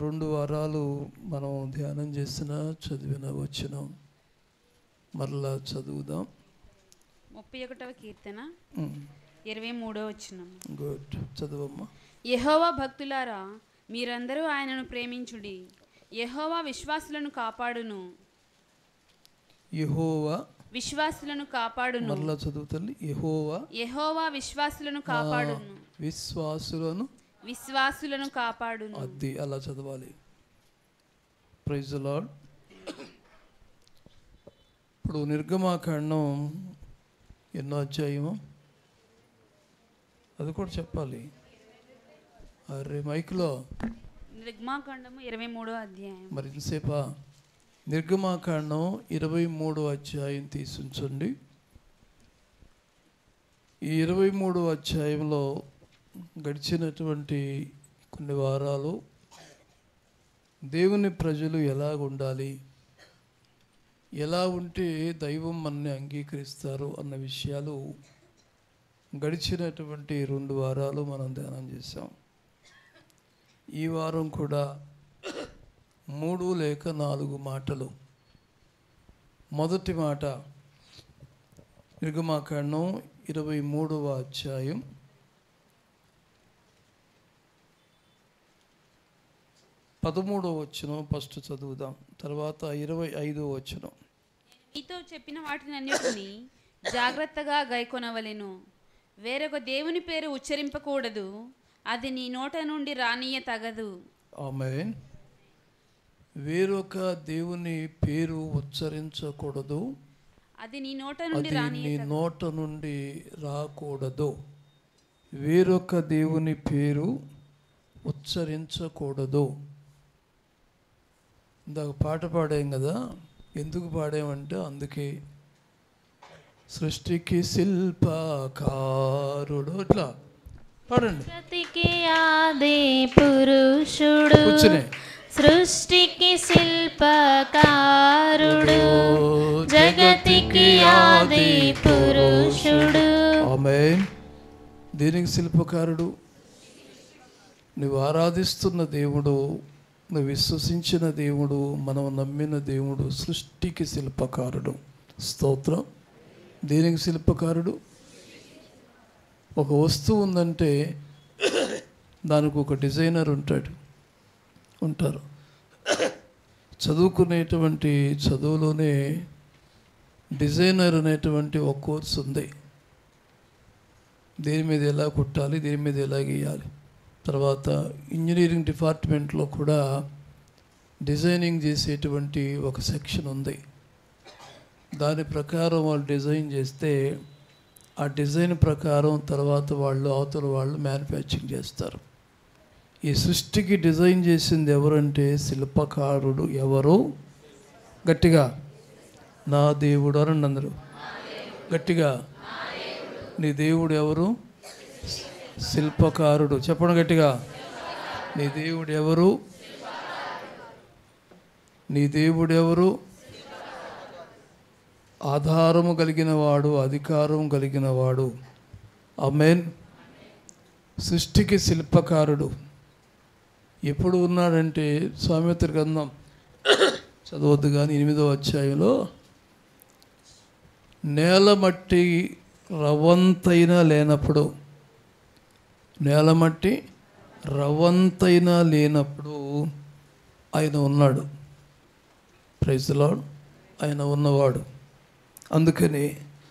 రెండు వారాలు మనం ధ్యానం చేసిన చదివిన వచ్చినాం మరలా చదువుదాం ముప్పై ఒకటవ కీర్తన ఉమ్, ఇరవై మూడో వచ్చిన గుడ్ చదువమ్మా యెహోవా భక్తులారా మీరందరూ ఆయనను ప్రేమించుడి యెహోవా విశ్వాసులను కాపాడును యెహోవా విశ్వాసులను కాపాడును మరలా చదువు తల్లి యెహోవా యెహోవా విశ్వాసులను కాపాడును విశ్వాసులను విశ్వాసులను కాపాడును అది అలా చదవాలి ప్రైజ్ లాడ్ ఇప్పుడు నిర్గమాకాండం ఎన్నో అధ్యాయము అది కూడా చెప్పాలి అరే మైక్లో నిర్మాకాండము ఇరవై మూడో అధ్యాయం మరి ఇంతసేపా నిర్గమాకాండం ఇరవై మూడో అధ్యాయం తీసుంచండి ఈ ఇరవై మూడో అధ్యాయంలో గడిచినటువంటి కొన్ని వారాలు దేవుని ప్రజలు ఎలా ఉండాలి ఎలా ఉంటే దైవం మనని అంగీకరిస్తారు అన్న విషయాలు గడిచినటువంటి రెండు వారాలు మనం ధ్యానం చేసాం ఈ వారం కూడా మూడు లేక నాలుగు మాటలు మొదటి మాట నిర్గమాకాండం ఇరవై మూడవ అధ్యాయం పదమూడవ వచ్చును ఫస్ట్ చదువుదాం తర్వాత ఇరవై ఐదో వచ్చును మీతో చెప్పిన వాటిని అన్నిటిని జాగ్రత్తగా గైకొనవలెను వేరొక దేవుని పేరు ఉచ్చరింపకూడదు అది నీ నోట నుండి రానియ తగదు ఆమె వేరొక దేవుని పేరు ఉచ్చరించకూడదు అది నీ నోట నుండి అది రానియ నీ నోట నుండి రాకూడదు వేరొక దేవుని పేరు ఉచ్చరించకూడదు ఇందాక పాట పాడాం కదా ఎందుకు పాడామంటే అందుకే సృష్టికి శిల్పకారుడు ఇట్లా పాడండి సృష్టికి ఆది పురుషుడు కూర్చునే సృష్టికి శిల్పకారుడు జగతికి ఆది పురుషుడు ఆమె దీనికి శిల్పకారుడు నువ్వు ఆరాధిస్తున్న దేవుడు నువ్వు విశ్వసించిన దేవుడు మనం నమ్మిన దేవుడు సృష్టికి శిల్పకారుడు స్తోత్రం దీనికి శిల్పకారుడు ఒక వస్తువు ఉందంటే దానికి ఒక డిజైనర్ ఉంటాడు ఉంటారు చదువుకునేటువంటి చదువులోనే డిజైనర్ అనేటువంటి ఒక కోర్స్ ఉంది దేని మీద ఎలా కుట్టాలి దేని మీద ఎలా గీయాలి తర్వాత ఇంజనీరింగ్ డిపార్ట్మెంట్లో కూడా డిజైనింగ్ చేసేటువంటి ఒక సెక్షన్ ఉంది దాని ప్రకారం వాళ్ళు డిజైన్ చేస్తే ఆ డిజైన్ ప్రకారం తర్వాత వాళ్ళు అవతల వాళ్ళు మ్యానుఫ్యాక్చరింగ్ చేస్తారు ఈ సృష్టికి డిజైన్ చేసింది ఎవరంటే శిల్పకారుడు ఎవరు గట్టిగా నా దేవుడు అనండి అందరూ గట్టిగా నీ దేవుడు ఎవరు శిల్పకారుడు చెప్పండి గట్టిగా నీ దేవుడు ఎవరు నీ దేవుడు ఎవరు ఆధారము కలిగిన వాడు అధికారం కలిగిన వాడు అమెన్ సృష్టికి శిల్పకారుడు ఎప్పుడు ఉన్నాడంటే సామెత గ్రంథం చదవద్దు కానీ ఎనిమిదో అధ్యాయంలో నేల మట్టి రవంతైనా లేనప్పుడు నేల మట్టి రవంతైనా లేనప్పుడు ఆయన ఉన్నాడు ప్రైజ్ లాడ్ ఆయన ఉన్నవాడు అందుకని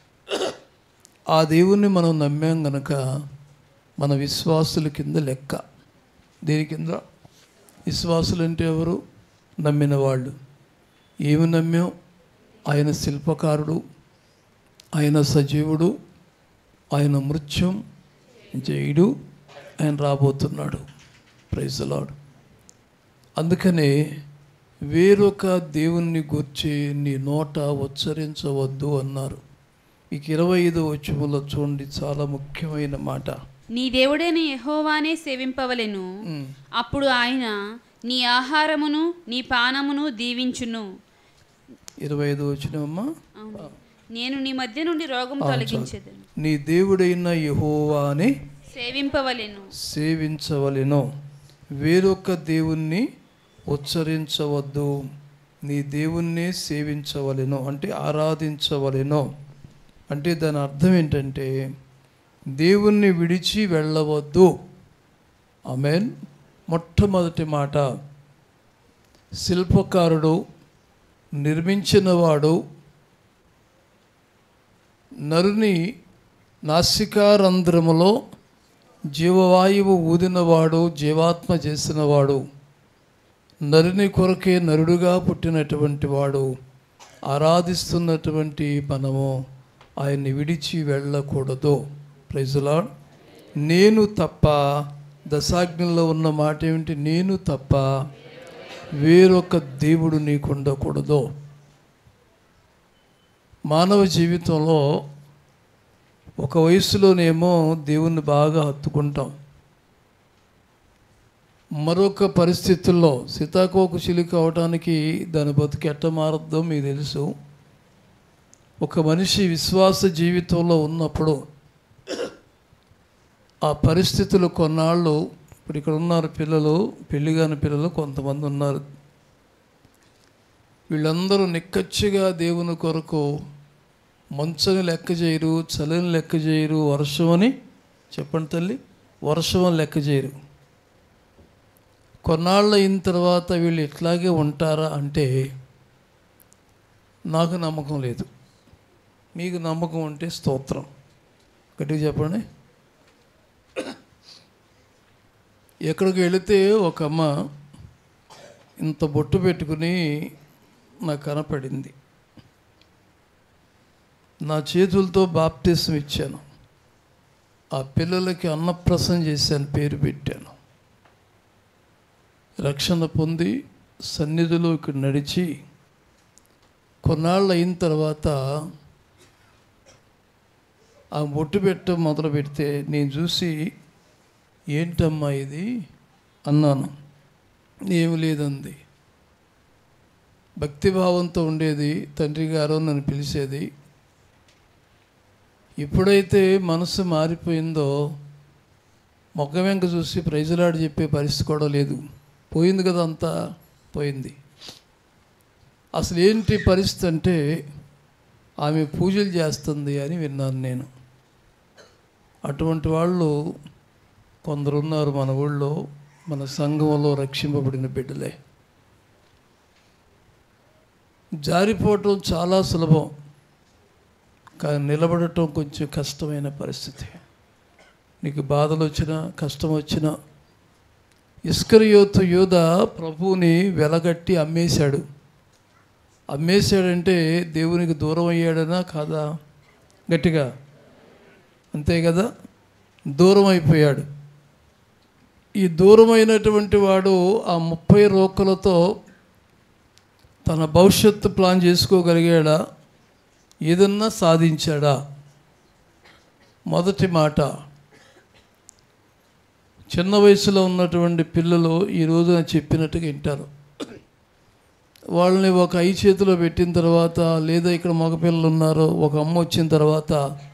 ఆ దేవుణ్ణి మనం నమ్మాం గనక మన విశ్వాసుల కింద లెక్క దేని కింద విశ్వాసులు అంటే ఎవరు నమ్మిన వాళ్ళు ఏమి నమ్మాం ఆయన శిల్పకారుడు ఆయన సజీవుడు ఆయన మృత్యం జయుడు ఆయన రాబోతున్నాడు ప్రైజ్ లాడ్ అందుకనే వేరొక దేవుణ్ణి గూర్చి నీ నోట ఉచ్చరించవద్దు అన్నారు ఇక ఇరవై ఐదో వచ్చములో చూడండి చాలా ముఖ్యమైన మాట నీ దేవుడైన యెహోవానే సేవింపవలెను ఉమ్. అప్పుడు ఆయన నీ ఆహారమును నీ పానమును దీవించును ఇరవై ఐదు వచ్చినమ్మా అవును. నేను నీ మధ్య నుండి రోగం తొలగించేదను నీ దేవుడైన యెహోవాని సేవింపవలెను సేవించవలెను వేరొక దేవుణ్ణి ఉచ్చరించవద్దు నీ దేవుణ్ణే సేవించవలెను అంటే ఆరాధించవలెను అంటే దాని అర్థం ఏంటంటే దేవుణ్ణి విడిచి వెళ్ళవద్దు ఆమెన్ మొట్టమొదటి మాట శిల్పకారుడు నిర్మించినవాడు నరుని నాసికారంధ్రములో జీవవాయువు ఊదినవాడు జీవాత్మ చేసినవాడు నరుని కొరకే నరుడుగా పుట్టినటువంటి వాడు ఆరాధిస్తున్నటువంటి మనము ఆయన్ని విడిచి వెళ్ళకూడదు ప్రైజులా నేను తప్ప దశాజ్ఞలో ఉన్న మాట ఏమిటి నేను తప్ప వేరొక దేవుడు నీకు ఉండకూడదు మానవ జీవితంలో ఒక వయసులోనేమో దేవుణ్ణి బాగా హత్తుకుంటాం మరొక పరిస్థితుల్లో సీతాకోక చిలుక అవటానికి దాని బతుకు ఎట్ట మారద్దో మీకు తెలుసు ఒక మనిషి విశ్వాస జీవితంలో ఉన్నప్పుడు ఆ పరిస్థితులు కొన్నాళ్ళు ఇప్పుడు ఇక్కడ ఉన్నారు పిల్లలు పెళ్లి కాని పిల్లలు కొంతమంది ఉన్నారు వీళ్ళందరూ నిక్కచ్చిగా దేవుని కొరకు మంచుని లెక్క చేయరు చలిని లెక్క చేయరు వర్షం అని చెప్పండి తల్లి వర్షం అని లెక్క చేయరు కొన్నాళ్ళు అయిన తర్వాత వీళ్ళు ఇట్లాగే ఉంటారా అంటే నాకు నమ్మకం లేదు మీకు నమ్మకం ఉంటే స్తోత్రం గట్టిగా చెప్పండి ఎక్కడికి వెళితే ఒక అమ్మ ఇంత బొట్టు పెట్టుకుని నాకు కనపడింది నా చేతులతో బాప్తిసం ఇచ్చాను ఆ పిల్లలకి అన్నప్రసం చేశాను పేరు పెట్టాను రక్షణ పొంది సన్నిధిలో ఇక్కడ నడిచి కొన్నాళ్ళు అయిన తర్వాత ఆ బొట్టు పెట్ట మొదలు పెడితే నేను చూసి ఏంటమ్మా ఇది అన్నాను ఏమి లేదంది భక్తిభావంతో ఉండేది తండ్రి గారు నన్ను పిలిచేది ఎప్పుడైతే మనసు మారిపోయిందో మొగ్గ వెంక చూసి ప్రైజులాడి చెప్పే పరిస్థితి కూడా లేదు పోయింది కదా అంతా పోయింది అసలు ఏంటి పరిస్థితి అంటే ఆమె పూజలు చేస్తుంది అని విన్నాను నేను అటువంటి వాళ్ళు కొందరున్నారు మన ఊళ్ళో మన సంఘంలో రక్షింపబడిన బిడ్డలే జారిపోవటం చాలా సులభం కానీ నిలబడటం కొంచెం కష్టమైన పరిస్థితి నీకు బాధలు వచ్చినా కష్టం వచ్చినా ఇస్కరియోతు యోధ ప్రభువుని వెలగట్టి అమ్మేశాడు అమ్మేశాడంటే దేవునికి దూరం అయ్యాడనా కాదా గట్టిగా అంతే కదా దూరం అయిపోయాడు ఈ దూరమైనటువంటి వాడు ఆ ముప్పై రోకలతో తన భవిష్యత్తు ప్లాన్ చేసుకోగలిగాడా ఏదన్నా సాధించాడా మొదటి మాట చిన్న వయసులో ఉన్నటువంటి పిల్లలు ఈ రోజున చెప్పినట్టుగా వింటారు వాళ్ళని ఒక ఐ చేతిలో పెట్టిన తర్వాత లేదా ఇక్కడ మగపిల్లలు ఉన్నారు ఒక అమ్మ వచ్చిన తర్వాత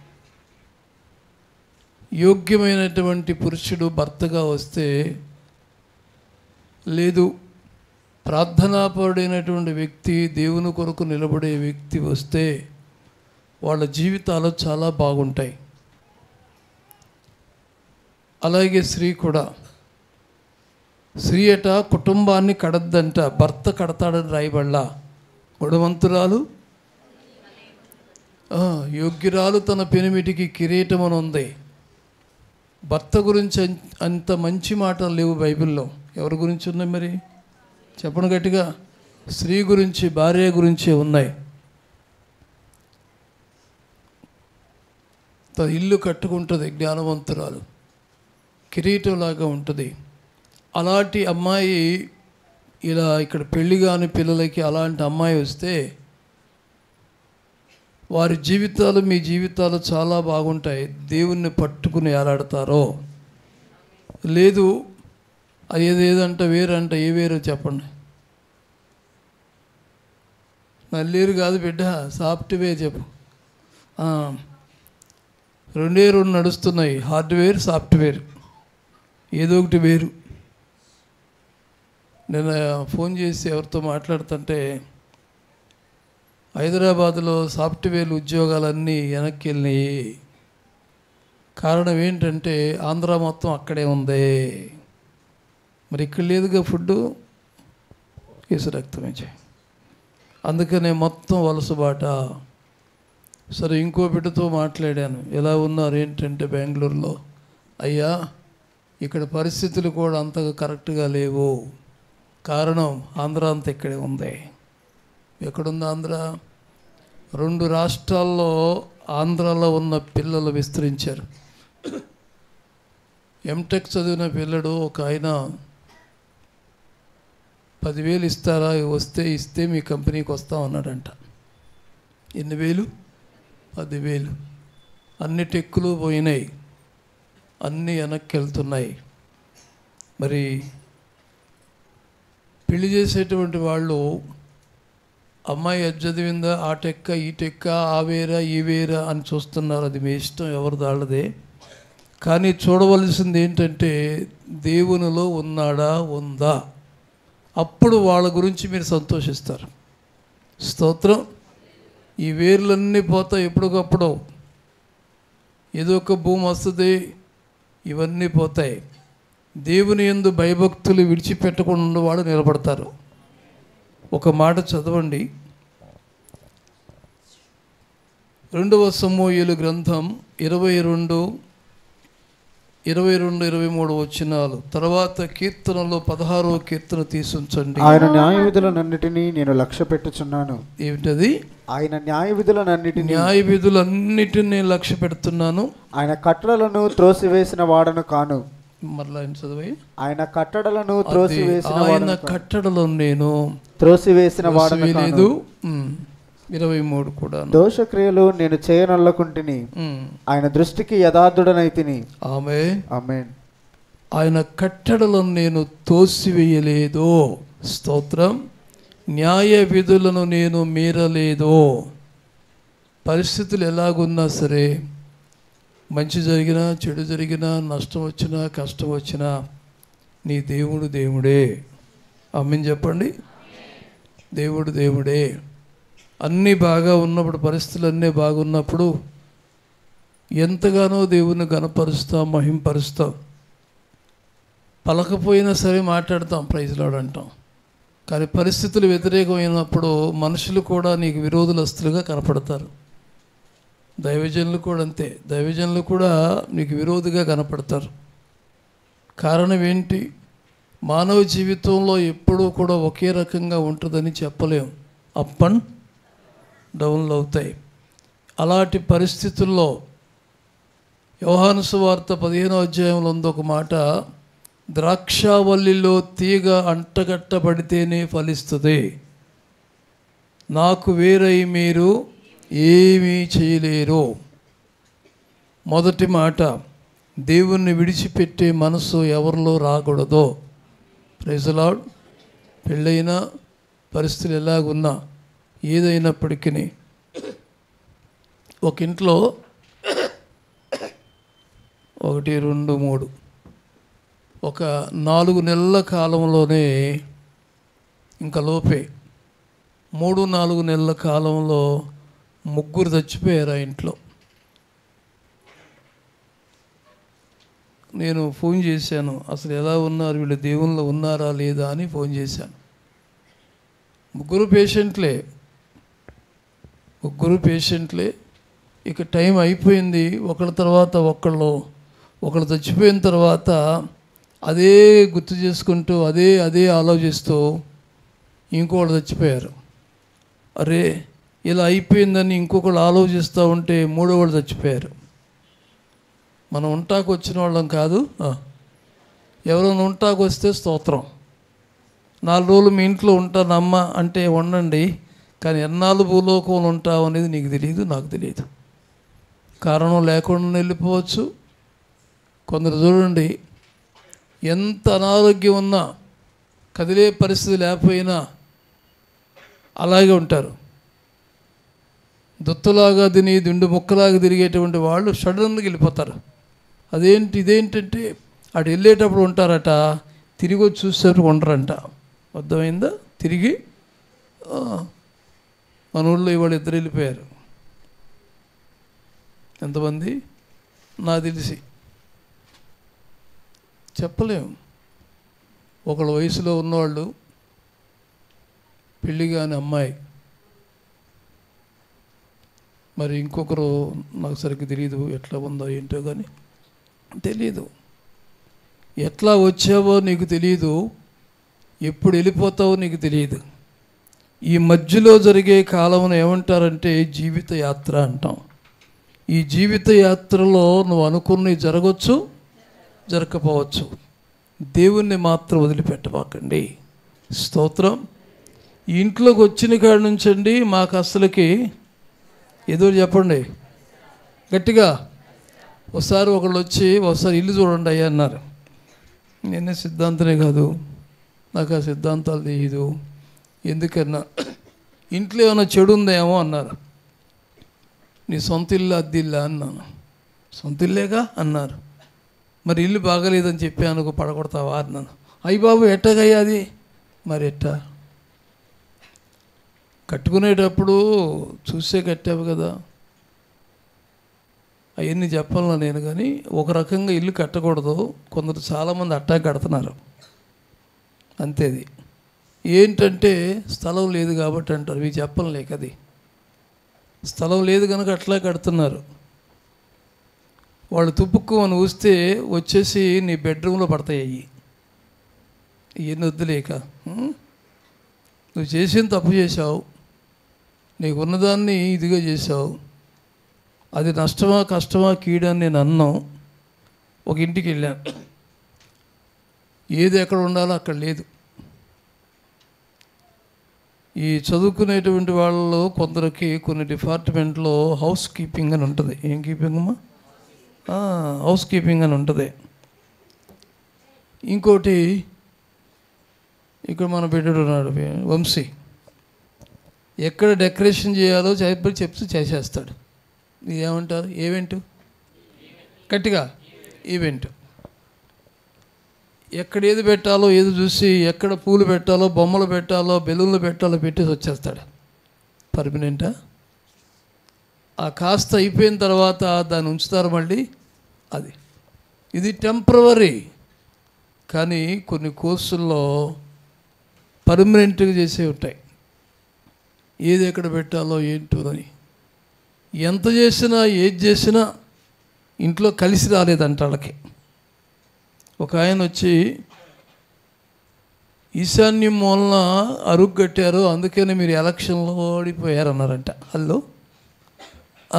యోగ్యమైనటువంటి పురుషుడు భర్తగా వస్తే లేదు ప్రార్థనాపరుడైనటువంటి వ్యక్తి దేవుని కొరకు నిలబడే వ్యక్తి వస్తే వాళ్ళ జీవితాలు చాలా బాగుంటాయి అలాగే స్త్రీ కూడా స్త్రీ అట కుటుంబాన్ని కడద్దంట భర్త కడతాడని రాయబడలా గుణవంతురాలు ఆ, యోగ్యురాలు తన పెనిమిటికి కిరీటం అని ఉంది భర్త గురించి అం- అంత మంచి మాటలు లేవు బైబిల్లో ఎవరి గురించి ఉన్నాయి మరి చెప్పను గట్టిగా స్త్రీ గురించి భార్య గురించి ఉన్నాయి తన ఇల్లు కట్టుకుంటుంది జ్ఞానవంతురాలు కిరీటంలాగా ఉంటుంది అలాంటి అమ్మాయి ఇలా ఇక్కడ పెళ్లి కాని పిల్లలకి అలాంటి అమ్మాయి వస్తే వారి జీవితాలు మీ జీవితాలు చాలా బాగుంటాయి దేవుణ్ణి పట్టుకుని ఏలాడతారో లేదు అది ఏదేదంట వేరంట ఏ వేరు చెప్పండి నల్లేరు కాదు బిడ్డ సాఫ్ట్వేర్ చెప్పు ఆ, రెండే రెండు నడుస్తున్నాయి హార్డ్వేర్ సాఫ్ట్వేర్ ఏదో ఒకటి వేరు నేను ఫోన్ చేసి ఎవరితో మాట్లాడుతుంటే హైదరాబాద్లో సాఫ్ట్వేర్ ఉద్యోగాలన్నీ వెనక్కి వెళ్ళినాయి కారణం ఏంటంటే ఆంధ్ర మొత్తం అక్కడే ఉంది మరి ఇక్కడ లేదుగా ఫుడ్ కేసు రక్తమే చేయి అందుకనే మొత్తం వలసబాట సరే ఇంకో బిడ్డతో మాట్లాడాను ఎలా ఉన్నారు ఏంటంటే బెంగళూరులో అయ్యా ఇక్కడ పరిస్థితులు కూడా అంతగా కరెక్ట్గా లేవు కారణం ఆంధ్ర అంత ఇక్కడే ఉంది ఎక్కడుంది ఆంధ్ర రెండు రాష్ట్రాల్లో ఆంధ్రాలో ఉన్న పిల్లలు విస్తరించారు ఎంటెక్ చదివిన పిల్లడు ఒక ఆయన పదివేలు ఇస్తారా వస్తే ఇస్తే మీ కంపెనీకి వస్తాం అన్నాడంట ఎన్ని వేలు పదివేలు అన్ని టెక్కులు పోయినాయి అన్నీ వెనక్కి వెళ్తున్నాయి మరి పెళ్లి చేసేటువంటి వాళ్ళు అమ్మాయి అది చదివిందా ఆ టెక్క ఈ టెక్క ఆ వేరా ఈ వేరా అని చూస్తున్నారు అది మీ ఇష్టం ఎవరు దాళ్ళదే కానీ చూడవలసింది ఏంటంటే దేవునిలో ఉన్నాడా ఉందా అప్పుడు వాళ్ళ గురించి మీరు సంతోషిస్తారు స్తోత్రం ఈ వేర్లన్నీ పోతాయి ఎప్పటికప్పుడు ఏదో ఒక భూమి వస్తుంది ఇవన్నీ పోతాయి దేవుని ఎందు భయభక్తులు విడిచిపెట్టకుండా వాడు నిలబడతారు ఒక మాట చదవండి రెండవ సమూహలు గ్రంథం ఇరవై రెండు ఇరవై రెండు ఇరవై మూడు వచ్చినాలు తర్వాత కీర్తనలో పదహారో కీర్తన తీసుంచండి ఆయన న్యాయ విధులనన్నిటినీ నేను లక్ష్య పెట్టుచున్నాను ఏమిటది ఆయన న్యాయ విధులనన్నిటినీ న్యాయ విధులన్నిటినీ లక్ష్య పెడుతున్నాను ఆయన కట్టడలను త్రోసివేసిన వాడను కాను మరలా ఆయన చదివి ఆయన కట్టడలను అది త్రోసివేసిన ఆయన వాడను కాను. కట్టడలో నేను త్రోసివేసిన వాడను కాను. లేదు ఉమ్, ఇరవై మూడు కూడా దోషక్రియలు నేను చేయనొల్లకుంటిని ఆయన దృష్టికి యథార్థుడనైతిని ఆమె ఆమేన్ ఆయన కట్టడలను నేను తోసివేయలేదు స్తోత్రం న్యాయ విధులను నేను మీరలేదు పరిస్థితులు ఎలాగున్నా సరే మంచి జరిగినా చెడు జరిగినా నష్టం వచ్చినా కష్టం వచ్చినా నీ దేవుడు దేవుడే అమ్మని చెప్పండి దేవుడు దేవుడే అన్నీ బాగా ఉన్నప్పుడు పరిస్థితులు అన్నీ బాగున్నప్పుడు ఎంతగానో దేవుని గణపరుస్తాం మహింపరుస్తాం పలకపోయినా సరే మాట్లాడతాం ప్రైజ్లాడు అంటాం కానీ పరిస్థితులు వ్యతిరేకమైనప్పుడు మనుషులు కూడా నీకు విరోధులస్తులుగా కనపడతారు దైవజనులు కూడా అంతే దైవజనులు కూడా నీకు విరోధిగా కనపడతారు కారణం ఏంటి మానవ జీవితంలో ఎప్పుడూ కూడా ఒకే రకంగా ఉంటుందని చెప్పలేం అప్ అండ్ డౌన్లు అవుతాయి అలాంటి పరిస్థితుల్లో యోహాను సువార్త పదిహేనో అధ్యాయంలో ఉంది ఒక మాట ద్రాక్షావల్లిలో తీగ అంటగట్టబడితేనే ఫలిస్తుంది నాకు వేరై మీరు ఏమీ చేయలేరు మొదటి మాట దేవుణ్ణి విడిచిపెట్టే మనసు ఎవరిలో రాకూడదో ప్రెజలాడ్ పెళ్ళైన పరిస్థితులు ఎలాగున్నా ఏదైనప్పటికీ ఒక ఇంట్లో ఒకటి రెండు మూడు ఒక నాలుగు నెలల కాలంలోనే ఇంకా లోపే మూడు నాలుగు నెలల కాలంలో ముగ్గురు చచ్చిపోయారు ఆ ఇంట్లో నేను ఫోన్ చేశాను అసలు ఎలా ఉన్నారు వీళ్ళు దేవుల్లో ఉన్నారా లేదా అని ఫోన్ చేశాను ముగ్గురు పేషెంట్లే ముగ్గురు పేషెంట్లే ఇక టైం అయిపోయింది ఒకళ్ళ తర్వాత ఒకళ్ళు ఒకళ్ళు చచ్చిపోయిన తర్వాత అదే గుర్తు చేసుకుంటూ అదే అదే ఆలోచిస్తూ ఇంకొకళ్ళు చచ్చిపోయారు అరే ఇలా అయిపోయిందని ఇంకొకళ్ళు ఆలోచిస్తూ ఉంటే మూడో వాళ్ళు చచ్చిపోయారు మనం ఉంటాకు వచ్చిన వాళ్ళం కాదు ఆ. ఎవరైనా ఉంటాకు వస్తే స్తోత్రం నాలుగు రోజులు మీ ఇంట్లో ఉంటానమ్మా అంటే ఉండండి కానీ ఎన్నాళ్ళు భూలోకంలో ఉంటావు అనేది నీకు తెలియదు నాకు తెలియదు కారణం లేకుండా వెళ్ళిపోవచ్చు కొందరు చూడండి ఎంత అనారోగ్యం ఉన్నా కదిలే పరిస్థితి లేకపోయినా అలాగే ఉంటారు దుత్తులాగా తిని దిండు ముక్కలాగా తిరిగేటువంటి వాళ్ళు సడన్గా వెళ్ళిపోతారు అదేంటి ఇదేంటంటే అటు వెళ్ళేటప్పుడు ఉంటారట తిరిగి వచ్చి చూసేటప్పుడు ఉండరంట అర్థమైందా తిరిగి ఆ, మన ఊళ్ళో ఇవాళ ఇద్దరు వెళ్ళిపోయారు ఎంతమంది నాకు తెలిసి చెప్పలేము ఒకళ్ళ వయసులో ఉన్నవాళ్ళు పెళ్ళి కాని అమ్మాయి మరి ఇంకొకరు నాకు సరిగ్గా తెలియదు ఎట్లా ఉందో ఏంటో కానీ తెలియదు ఎట్లా వచ్చావో నీకు తెలియదు ఎప్పుడు వెళ్ళిపోతావో నీకు తెలియదు ఈ మధ్యలో జరిగే కాలం ఏమంటారంటే జీవిత యాత్ర అంటాం ఈ జీవిత యాత్రలో నువ్వు అనుకున్నవి జరగవచ్చు జరగకపోవచ్చు దేవుణ్ణి మాత్రం వదిలిపెట్టబాకండి స్తోత్రం ఈ ఇంట్లోకి వచ్చిన కాడి నుంచండి మాకు అసలుకి ఏదో చెప్పండి గట్టిగా ఒకసారి ఒకళ్ళు వచ్చి ఒకసారి ఇల్లు చూడండి అయ్యా అన్నారు నేనే సిద్ధాంతనే కాదు నాకు ఆ సిద్ధాంతాలు తెలియదు ఎందుకన్నా ఇంట్లో ఏమైనా చెడు ఉందేమో అన్నారు నీ సొంత ఇల్లు అద్దిల్లా అన్నాను సొంత ఇల్లేగా అన్నారు మరి ఇల్లు బాగలేదని చెప్పి అనుకో పడగొడతావా అన్నాను అయ్యి బాబు ఎట్టగయ్యా అది మరి ఎట్టా కట్టుకునేటప్పుడు చూసే కట్టావు కదా అవన్నీ చెప్పాలన్నా నేను కానీ ఒక రకంగా ఇల్లు కట్టకూడదు కొందరు చాలామంది అట్టా కడుతున్నారు అంతేది ఏంటంటే స్థలం లేదు కాబట్టి అంటారు మీకు చెప్పలేక అది స్థలం లేదు కనుక అట్లా కడుతున్నారు వాళ్ళు తుప్పుక్కు అని ఊస్తే వచ్చేసి నీ బెడ్రూమ్లో పడతాయి అయ్యి ఇవన్నీ వద్దులేక ఉం? నువ్వు చేసిన తప్పు చేశావు నీకు ఉన్నదాన్ని ఇదిగా చేశావు అది నష్టమా కష్టమా కీడని నేను అన్నాం ఒక ఇంటికి వెళ్ళాను ఏది ఎక్కడ ఉండాలో అక్కడ లేదు ఈ చదువుకునేటువంటి వాళ్ళలో కొందరికి కొన్ని డిపార్ట్మెంట్లో హౌస్ కీపింగ్ అని ఉంటుంది ఏం కీపింగ్ అమ్మా ఆ, హౌస్ కీపింగ్ అని ఉంటుంది ఇంకోటి ఇక్కడ మన బిడ్డడు ఉన్నాడు వంశీ ఎక్కడ డెకరేషన్ చేయాలో చెప్పి చెప్తూ చేసేస్తాడు ఇది ఏమంటారు ఈవెంట్ గట్టిగా ఈవెంట్ ఎక్కడ ఏది పెట్టాలో ఏది చూసి ఎక్కడ పూలు పెట్టాలో బొమ్మలు పెట్టాలో బెలూన్లు పెట్టాలో పెట్టేసి వచ్చేస్తాడు పర్మనెంటా ఆ కాస్త అయిపోయిన తర్వాత దాన్ని ఉంచుతారు మళ్ళీ అది ఇది టెంపరవరీ కానీ కొన్ని కోర్సుల్లో పర్మనెంట్గా చేసే ఉంటాయి ఏది ఎక్కడ పెట్టాలో ఏంటో అని ఎంత చేసినా ఏది చేసినా ఇంట్లో కలిసి రాలేదంట వాళ్ళకి ఒక ఆయన వచ్చి ఈశాన్యం మూలన అరుగు కట్టారు అందుకని మీరు ఎలక్షన్లో ఓడిపోయారు అన్నారంట హలో ఆ,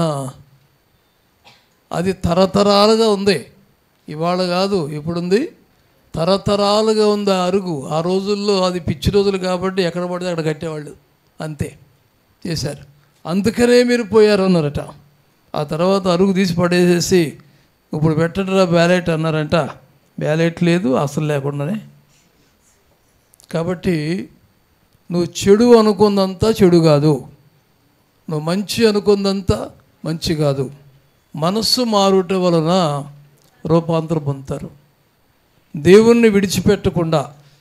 అది తరతరాలుగా ఉంది ఇవాళ కాదు ఇప్పుడుంది తరతరాలుగా ఉంది ఆ అరుగు ఆ రోజుల్లో అది పిచ్చి రోజులు కాబట్టి ఎక్కడ పడితే అక్కడ కట్టేవాళ్ళు అంతే చేశారు అందుకనే మీరు పోయారు అన్నారట ఆ తర్వాత అరుగు తీసి పడేసేసి ఇప్పుడు పెట్టడరా బ్యాలెట్ అన్నారంట బ్యాలెట్ లేదు అసలు లేకుండానే కాబట్టి నువ్వు చెడు అనుకుందంతా చెడు కాదు నువ్వు మంచి అనుకుందంతా మంచి కాదు మనస్సు మారుట వలన రూపాంతరం పొందుతారు దేవుణ్ణి విడిచిపెట్టకుండా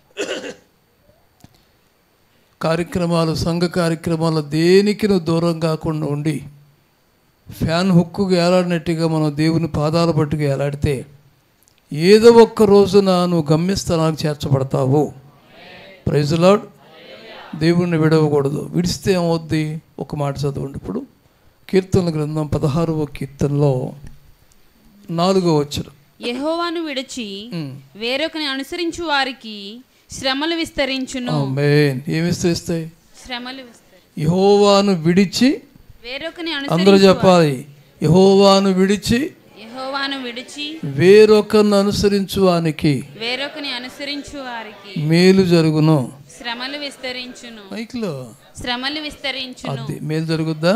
కార్యక్రమాలు సంఘ కార్యక్రమాలు దేనికి నువ్వు దూరం కాకుండా ఉండి ఫ్యాన్ హుక్కుకు ఏలాడినట్టుగా మనం దేవుని పాదాల పట్టుకు ఏలాడితే ఏదో ఒక్క రోజున నువ్వు గమ్యస్థానానికి చేర్చబడతావు ప్రైజులాడ్ దేవుణ్ణి విడవకూడదు విడిస్తే ఏమవుద్ది ఒక మాట చదవండి ఇప్పుడు కీర్తన గ్రంథం పదహారవ కీర్తనలో నాలుగో వచ్చరు యెహోవాను విడిచి వేరొకని అనుసరించు వారికి శ్రమలు విస్తరించును మెయిన్ ఏమి ఇస్తాయి శ్రమలు విస్తరి యహోవాను విడిచి వేరొకని అందరూ అనుసరించు చెప్పాలి యహోవాను విడిచి యెహోవాను విడిచి వేరొకరిని అనుసరించువానికి వేరొకని అనుసరించు వారికి మేలు జరుగును శ్రమలు విస్తరించును మైక్లో శ్రమలు విస్తరించును అది మేలు జరుగుద్దా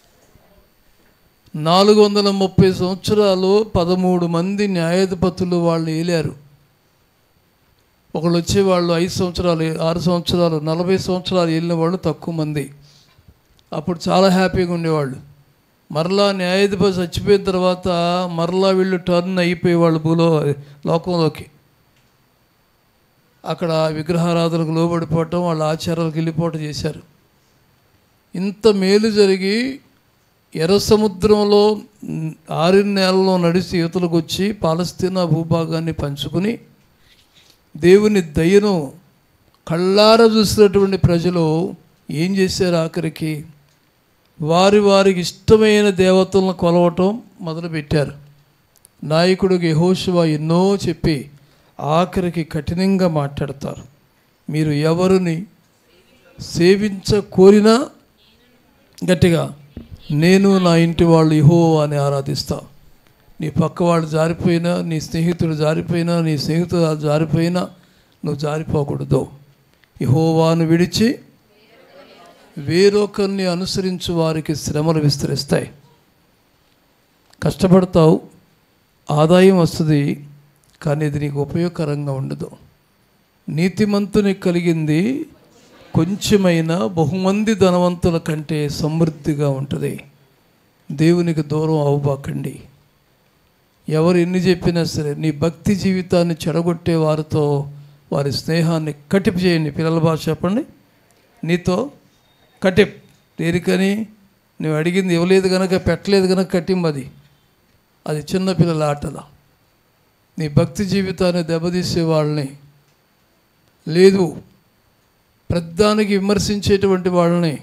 నాలుగు వందల ముప్పై సంవత్సరాలు పదమూడు మంది న్యాయాధిపతులు వాళ్ళు ఏలారు ఒకళ్ళు వచ్చే వాళ్ళు ఐదు సంవత్సరాలు ఆరు సంవత్సరాలు నలభై సంవత్సరాలు వెళ్ళిన వాళ్ళు తక్కువ మంది అప్పుడు చాలా హ్యాపీగా ఉండేవాళ్ళు మరలా న్యాయాధిపతి చచ్చిపోయిన తర్వాత మరలా వీళ్ళు టర్న్ అయిపోయేవాళ్ళు భూలో లోకంలోకి అక్కడ విగ్రహారాధనకు లోబడిపోవటం వాళ్ళ ఆచారాలకు వెళ్ళిపోవటం చేశారు ఇంత మేలు జరిగి ఎర్ర సముద్రంలో మ్, ఆరిన నేలలో నడిచి యువతలకు వచ్చి పాలస్తీనా భూభాగాన్ని పంచుకుని దేవుని దయను కళ్ళారా చూసినటువంటి ప్రజలు ఏం చేశారు ఆఖరికి వారి వారికి ఇష్టమైన దేవతలను కొలవటం మొదలుపెట్టారు నాయకుడికి యెహోషువ ఎన్నో చెప్పి ఆఖరికి కఠినంగా మాట్లాడతారు మీరు ఎవరిని సేవించ కోరినా గట్టిగా నేను నా ఇంటి వాళ్ళు ఇహో అని ఆరాధిస్తా నీ పక్క వాళ్ళు జారిపోయినా నీ స్నేహితుడు జారిపోయినా నీ స్నేహితుడు జారిపోయినా నువ్వు జారిపోకూడదు ఇహోవాను విడిచి వేరొకరిని అనుసరించు వారికి శ్రమలు విస్తరిస్తాయి కష్టపడతావు ఆదాయం వస్తుంది కానీ ఇది నీకు ఉపయోగకరంగా ఉండదు నీతిమంతునికి కలిగింది కొంచెమైన బహుమంది ధనవంతుల కంటే సమృద్ధిగా ఉంటుంది దేవునికి దూరం అవ్వబాకండి ఎవరు ఎన్ని చెప్పినా సరే నీ భక్తి జీవితాన్ని చెడగొట్టే వారితో వారి స్నేహాన్ని కటిప్ చేయండి పిల్లల భాష చెప్పండి నీతో కటిప్ దేనికని నువ్వు అడిగింది ఇవ్వలేదు కనుక పెట్టలేదు కనుక కట్టింది అది చిన్నపిల్లల ఆటల నీ భక్తి జీవితాన్ని దెబ్బతీసే వాళ్ళని లేదు ప్రధానికి విమర్శించేటువంటి వాళ్ళని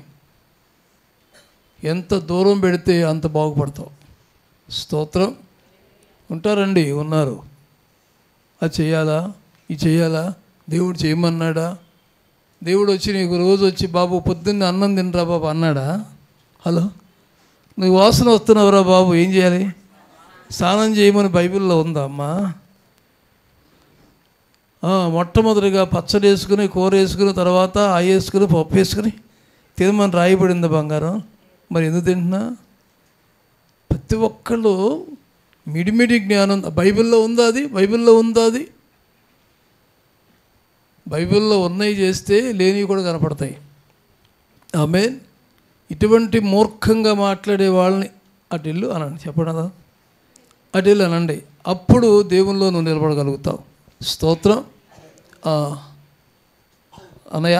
ఎంత దూరం పెడితే అంత బాగుపడతావు స్తోత్రం ఉంటారండి ఉన్నారు అది చేయాలా ఇది చేయాలా దేవుడు చేయమన్నాడా దేవుడు వచ్చి నీకు రోజు వచ్చి బాబు పొద్దున్నే అన్నం తినరా బాబు అన్నాడా హలో నువ్వు వాసన వస్తున్నావురా బాబు ఏం చేయాలి స్నానం చేయమని బైబిల్లో ఉందా అమ్మా ఆ, మొట్టమొదటిగా పచ్చడి వేసుకుని కూర వేసుకుని తర్వాత ఆ వేసుకుని పప్పు వేసుకుని తినమని రాయబడింది బంగారం మరి ఎందుకు తింటున్నా ప్రతి ఒక్కళ్ళు మిడిమిడి జ్ఞానం బైబిల్లో ఉందా అది బైబిల్లో ఉందా అది బైబిల్లో ఉన్నవి చేస్తే లేనివి కూడా కనపడతాయి ఆమె ఇటువంటి మూర్ఖంగా మాట్లాడే వాళ్ళని అటు ఇల్లు అనండి చెప్పండి అదా అటు ఇల్లు అనండి అప్పుడు దేవుల్లో నువ్వు నిలబడగలుగుతావు స్తోత్రం ఆ, అన్నయ్య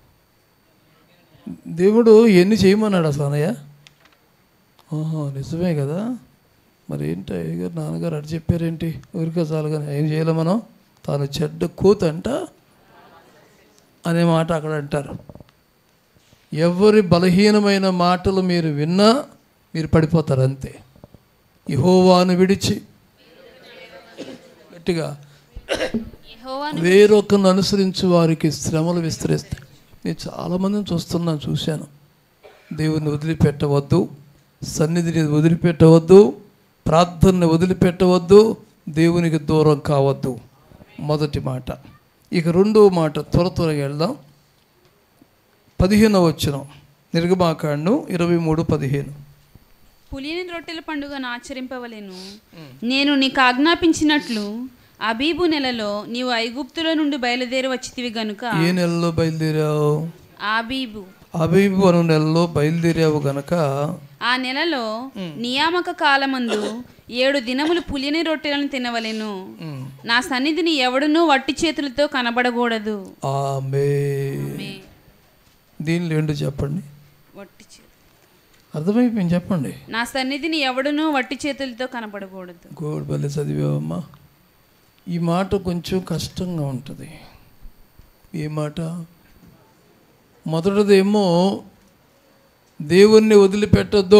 దేవుడు ఎన్ని చేయమన్నాడు అసలు అన్నయ్య ఓహో నిజమే కదా మరి ఏంటి అయ్యగారు నాన్నగారు అటు చెప్పారేంటి ఊరికే చాలు కానీ ఏం చేయలే మనం తాను చెడ్డ కూత అంట అనే మాట అక్కడ అంటారు ఎవరి బలహీనమైన మాటలు మీరు విన్నా మీరు పడిపోతారు అంతే ఇహోవాను విడిచి గట్టిగా యెహోవాను వేరొకరిని అనుసరించు వారికి శ్రమలు విస్తరిస్తాయి నేను చాలామందిని చూస్తున్నాను చూశాను దేవుని వదిలిపెట్టవద్దు సన్నిధిని వదిలిపెట్టవద్దు ప్రార్థనని వదిలిపెట్టవద్దు దేవునికి దూరం కావద్దు మొదటి మాట ఇక రెండో మాట త్వర త్వరగా వెళ్దాం పదిహేనవ వచ్చిన నిర్గమాకాండం ఇరవై మూడు పదిహేను పులియని రొట్టెల పండుగను ఆచరింపవలెను నేను నీకు ఆజ్ఞాపించినట్లు అబీబు నెలలో నీవు ఐగుప్తుల నుండి బయలుదేరి వచ్చితివి గనుక ఏ నెలలో బయలుదేరావు ఆబీబు అబీబు అను నెలలో బయలుదేరావు గనక ఆ నెలలో నియామక కాలమందు ఏడు దినములు పులియని రొట్టెలను తినవలెను నా సన్నిధిని ఎవడునూ వట్టి చేతులతో కనబడకూడదు ఆమె దీనిలో ఏంటో చెప్పండి వట్టి చేతులు అర్థమైపోయింది చెప్పండి నా సన్నిధిని ఎవడునూ వట్టి చేతులతో కనబడకూడదు గోడ్ బల్లి చదివావమ్మా ఈ మాట కొంచెం కష్టంగా ఉంటుంది ఏ మాట మొదటిదేమో దేవుణ్ణి వదిలిపెట్టద్దు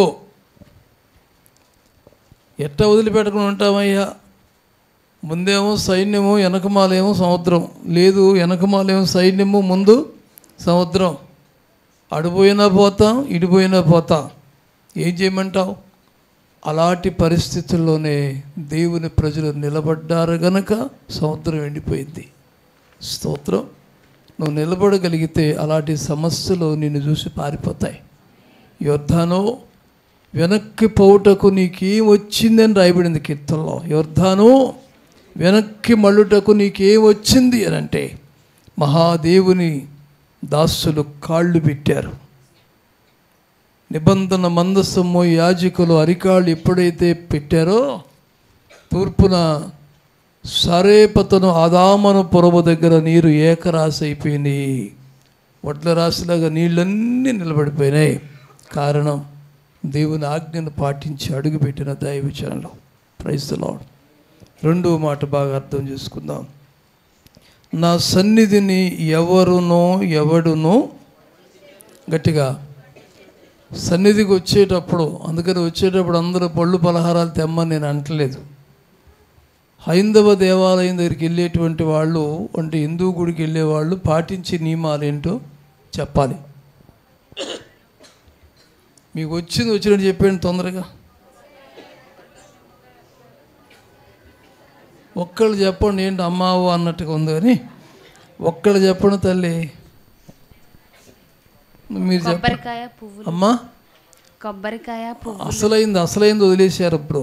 ఎట్ట వదిలిపెట్టకుండా ఉంటామయ్యా ముందేమో సైన్యము వెనకమాలేమో సముద్రం లేదు వెనకమాలేమో సైన్యము ముందు సముద్రం అడిపోయినా పోతాం ఇడిపోయినా పోతాం ఏం చేయమంటావు అలాంటి పరిస్థితుల్లోనే దేవుని ప్రజలు నిలబడ్డారు గనక సముద్రం ఎండిపోయింది స్తోత్రం నువ్వు నిలబడగలిగితే అలాంటి సమస్యలు నిన్ను చూసి పారిపోతాయి యోర్ధానో వెనక్కి పోవుటకు నీకేం వచ్చిందని రాయబడింది కీర్తనలో యోర్ధాను వెనక్కి మళ్ళుటకు నీకేం వచ్చింది అని అంటే మహాదేవుని దాసులు కాళ్ళు పెట్టారు నిబంధన మందస్సము యాజకులు అరికాళ్ళు ఎప్పుడైతే పెట్టారో తూర్పున సరేపతను ఆదామను పొరవ దగ్గర నీరు ఏకరాశి అయిపోయింది వడ్ల రాశిలాగా నీళ్ళన్నీ నిలబడిపోయినాయి కారణం దేవుని ఆజ్ఞను పాటించి అడుగుపెట్టిన దైవ విచారణలో ప్రైస్తలో రెండో మాట బాగా అర్థం చేసుకుందాం నా సన్నిధిని ఎవరునో ఎవడునో గట్టిగా సన్నిధికి వచ్చేటప్పుడు అందుకని వచ్చేటప్పుడు అందరూ పళ్ళు పలహారాలు తెమ్మని నేను అంటలేదు హైందవ దేవాలయం దగ్గరికి వెళ్ళేటువంటి వాళ్ళు అంటే హిందూ గుడికి వెళ్ళే వాళ్ళు పాటించే నియమాలు ఏంటో చెప్పాలి మీకు వచ్చింది వచ్చినట్టు చెప్పండి తొందరగా ఒక్కళ్ళు చెప్పండి ఏంటి అమ్మావు అన్నట్టుగా ఉంది కానీ ఒక్కళ్ళు చెప్పండి తల్లి మీరు చెప్పండి కొబ్బరికాయ పువ్వులు అమ్మా కొబ్బరికాయ పువ్వు అసలైంది అసలైంది వదిలేశారు ఇప్పుడు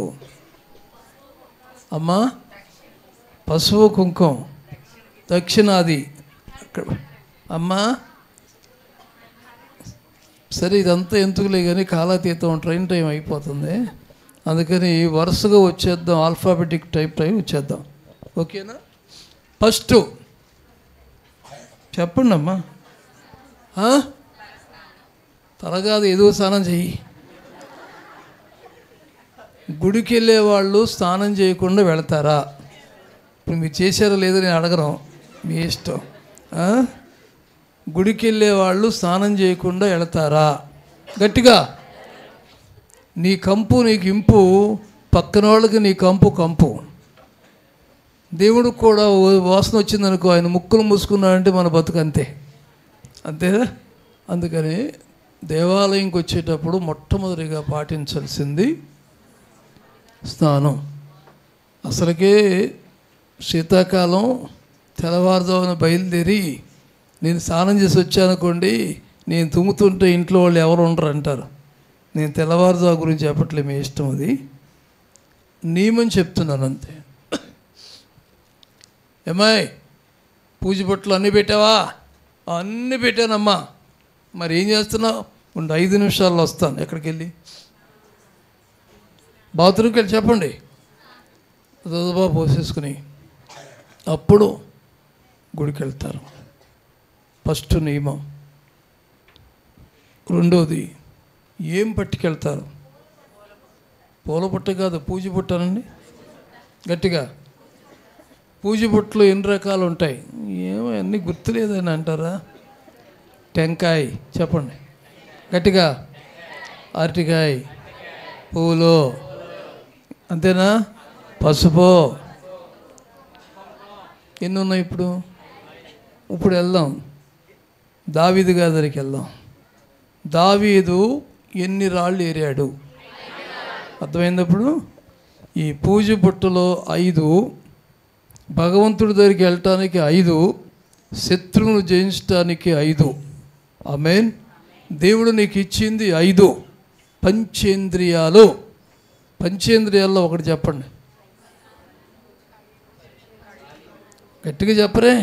అమ్మా పసుపు కుంకుమ దక్షిణాది అక్కడ అమ్మా సరే ఇదంతా ఎందుకులే కానీ కాలాతీతం ట్రైన్ టైం అయిపోతుంది అందుకని వరుసగా వచ్చేద్దాం ఆల్ఫాబెటిక్ టైప్ టైం వచ్చేద్దాం ఓకేనా ఫస్ట్ చెప్పండి అమ్మా ఆ? తలగాదు ఏదో స్నానం చెయ్యి గుడికి వెళ్ళే వాళ్ళు స్నానం చేయకుండా వెళతారా ఇప్పుడు మీరు చేశారో లేదో నేను అడగను మీ ఇష్టం ఆ? గుడికి వెళ్ళే వాళ్ళు స్నానం చేయకుండా వెళతారా గట్టిగా నీ కంపు నీకు ఇంపు పక్కన వాళ్ళకి నీ కంపు కంపు దేవుడికి కూడా ఓ- వాసన వచ్చిందనుకో ఆయన ముక్కులు మూసుకున్నాడంటే మన బతుకు అంతే అంతేనా అందుకని దేవాలయంకి వచ్చేటప్పుడు మొట్టమొదటిగా పాటించాల్సింది స్నానం అసలుకే శీతాకాలం తెల్లవారుజామున బయలుదేరి నేను స్నానం చేసి వచ్చానుకోండి నేను తుమ్ముతుంటే ఇంట్లో వాళ్ళు ఎవరు ఉండరు అంటారు నేను తెల్లవారుజాము గురించి చెప్పట్లే మీ ఇష్టం అది నియమం చెప్తున్నాను అంతే ఏమాయ్ పూజ బొట్లు అన్నీ పెట్టావా అన్నీ పెట్టానమ్మా మరి ఏం చేస్తున్నావు ఉండు ఐదు నిమిషాల్లో వస్తాను ఎక్కడికి వెళ్ళి బాత్రూమ్కి వెళ్ళి చెప్పండి దొదబా పోసేసుకుని అప్పుడు గుడికి వెళ్తారు ఫస్ట్ నియమం రెండోది ఏం పట్టుకెళ్తారు పూల బుట్ట కాదు పూజ బుట్టనండి గట్టిగా పూజ బుట్టలు ఎన్ని రకాలు ఉంటాయి ఏమో అన్నీ గుర్తులేదని అంటారా టెంకాయ చెప్పండి గట్టిగా అరటికాయ పూలు అంతేనా పసుపు ఎన్ని ఉన్నాయి ఇప్పుడు ఇప్పుడు వెళ్దాం దావీదు గారి దగ్గరికి వెళ్దాం దావీదు ఎన్ని రాళ్ళు ఏరాడు అర్థమైంది ఇప్పుడు ఈ పూజ బుట్టలో ఐదు భగవంతుడి దగ్గరికి వెళ్ళటానికి ఐదు శత్రువును జయించడానికి ఐదు ఆమెన్ దేవుడు నీకు ఇచ్చింది ఐదు పంచేంద్రియాలు పంచేంద్రియాల్లో ఒకటి చెప్పండి గట్టిగా చెప్పరే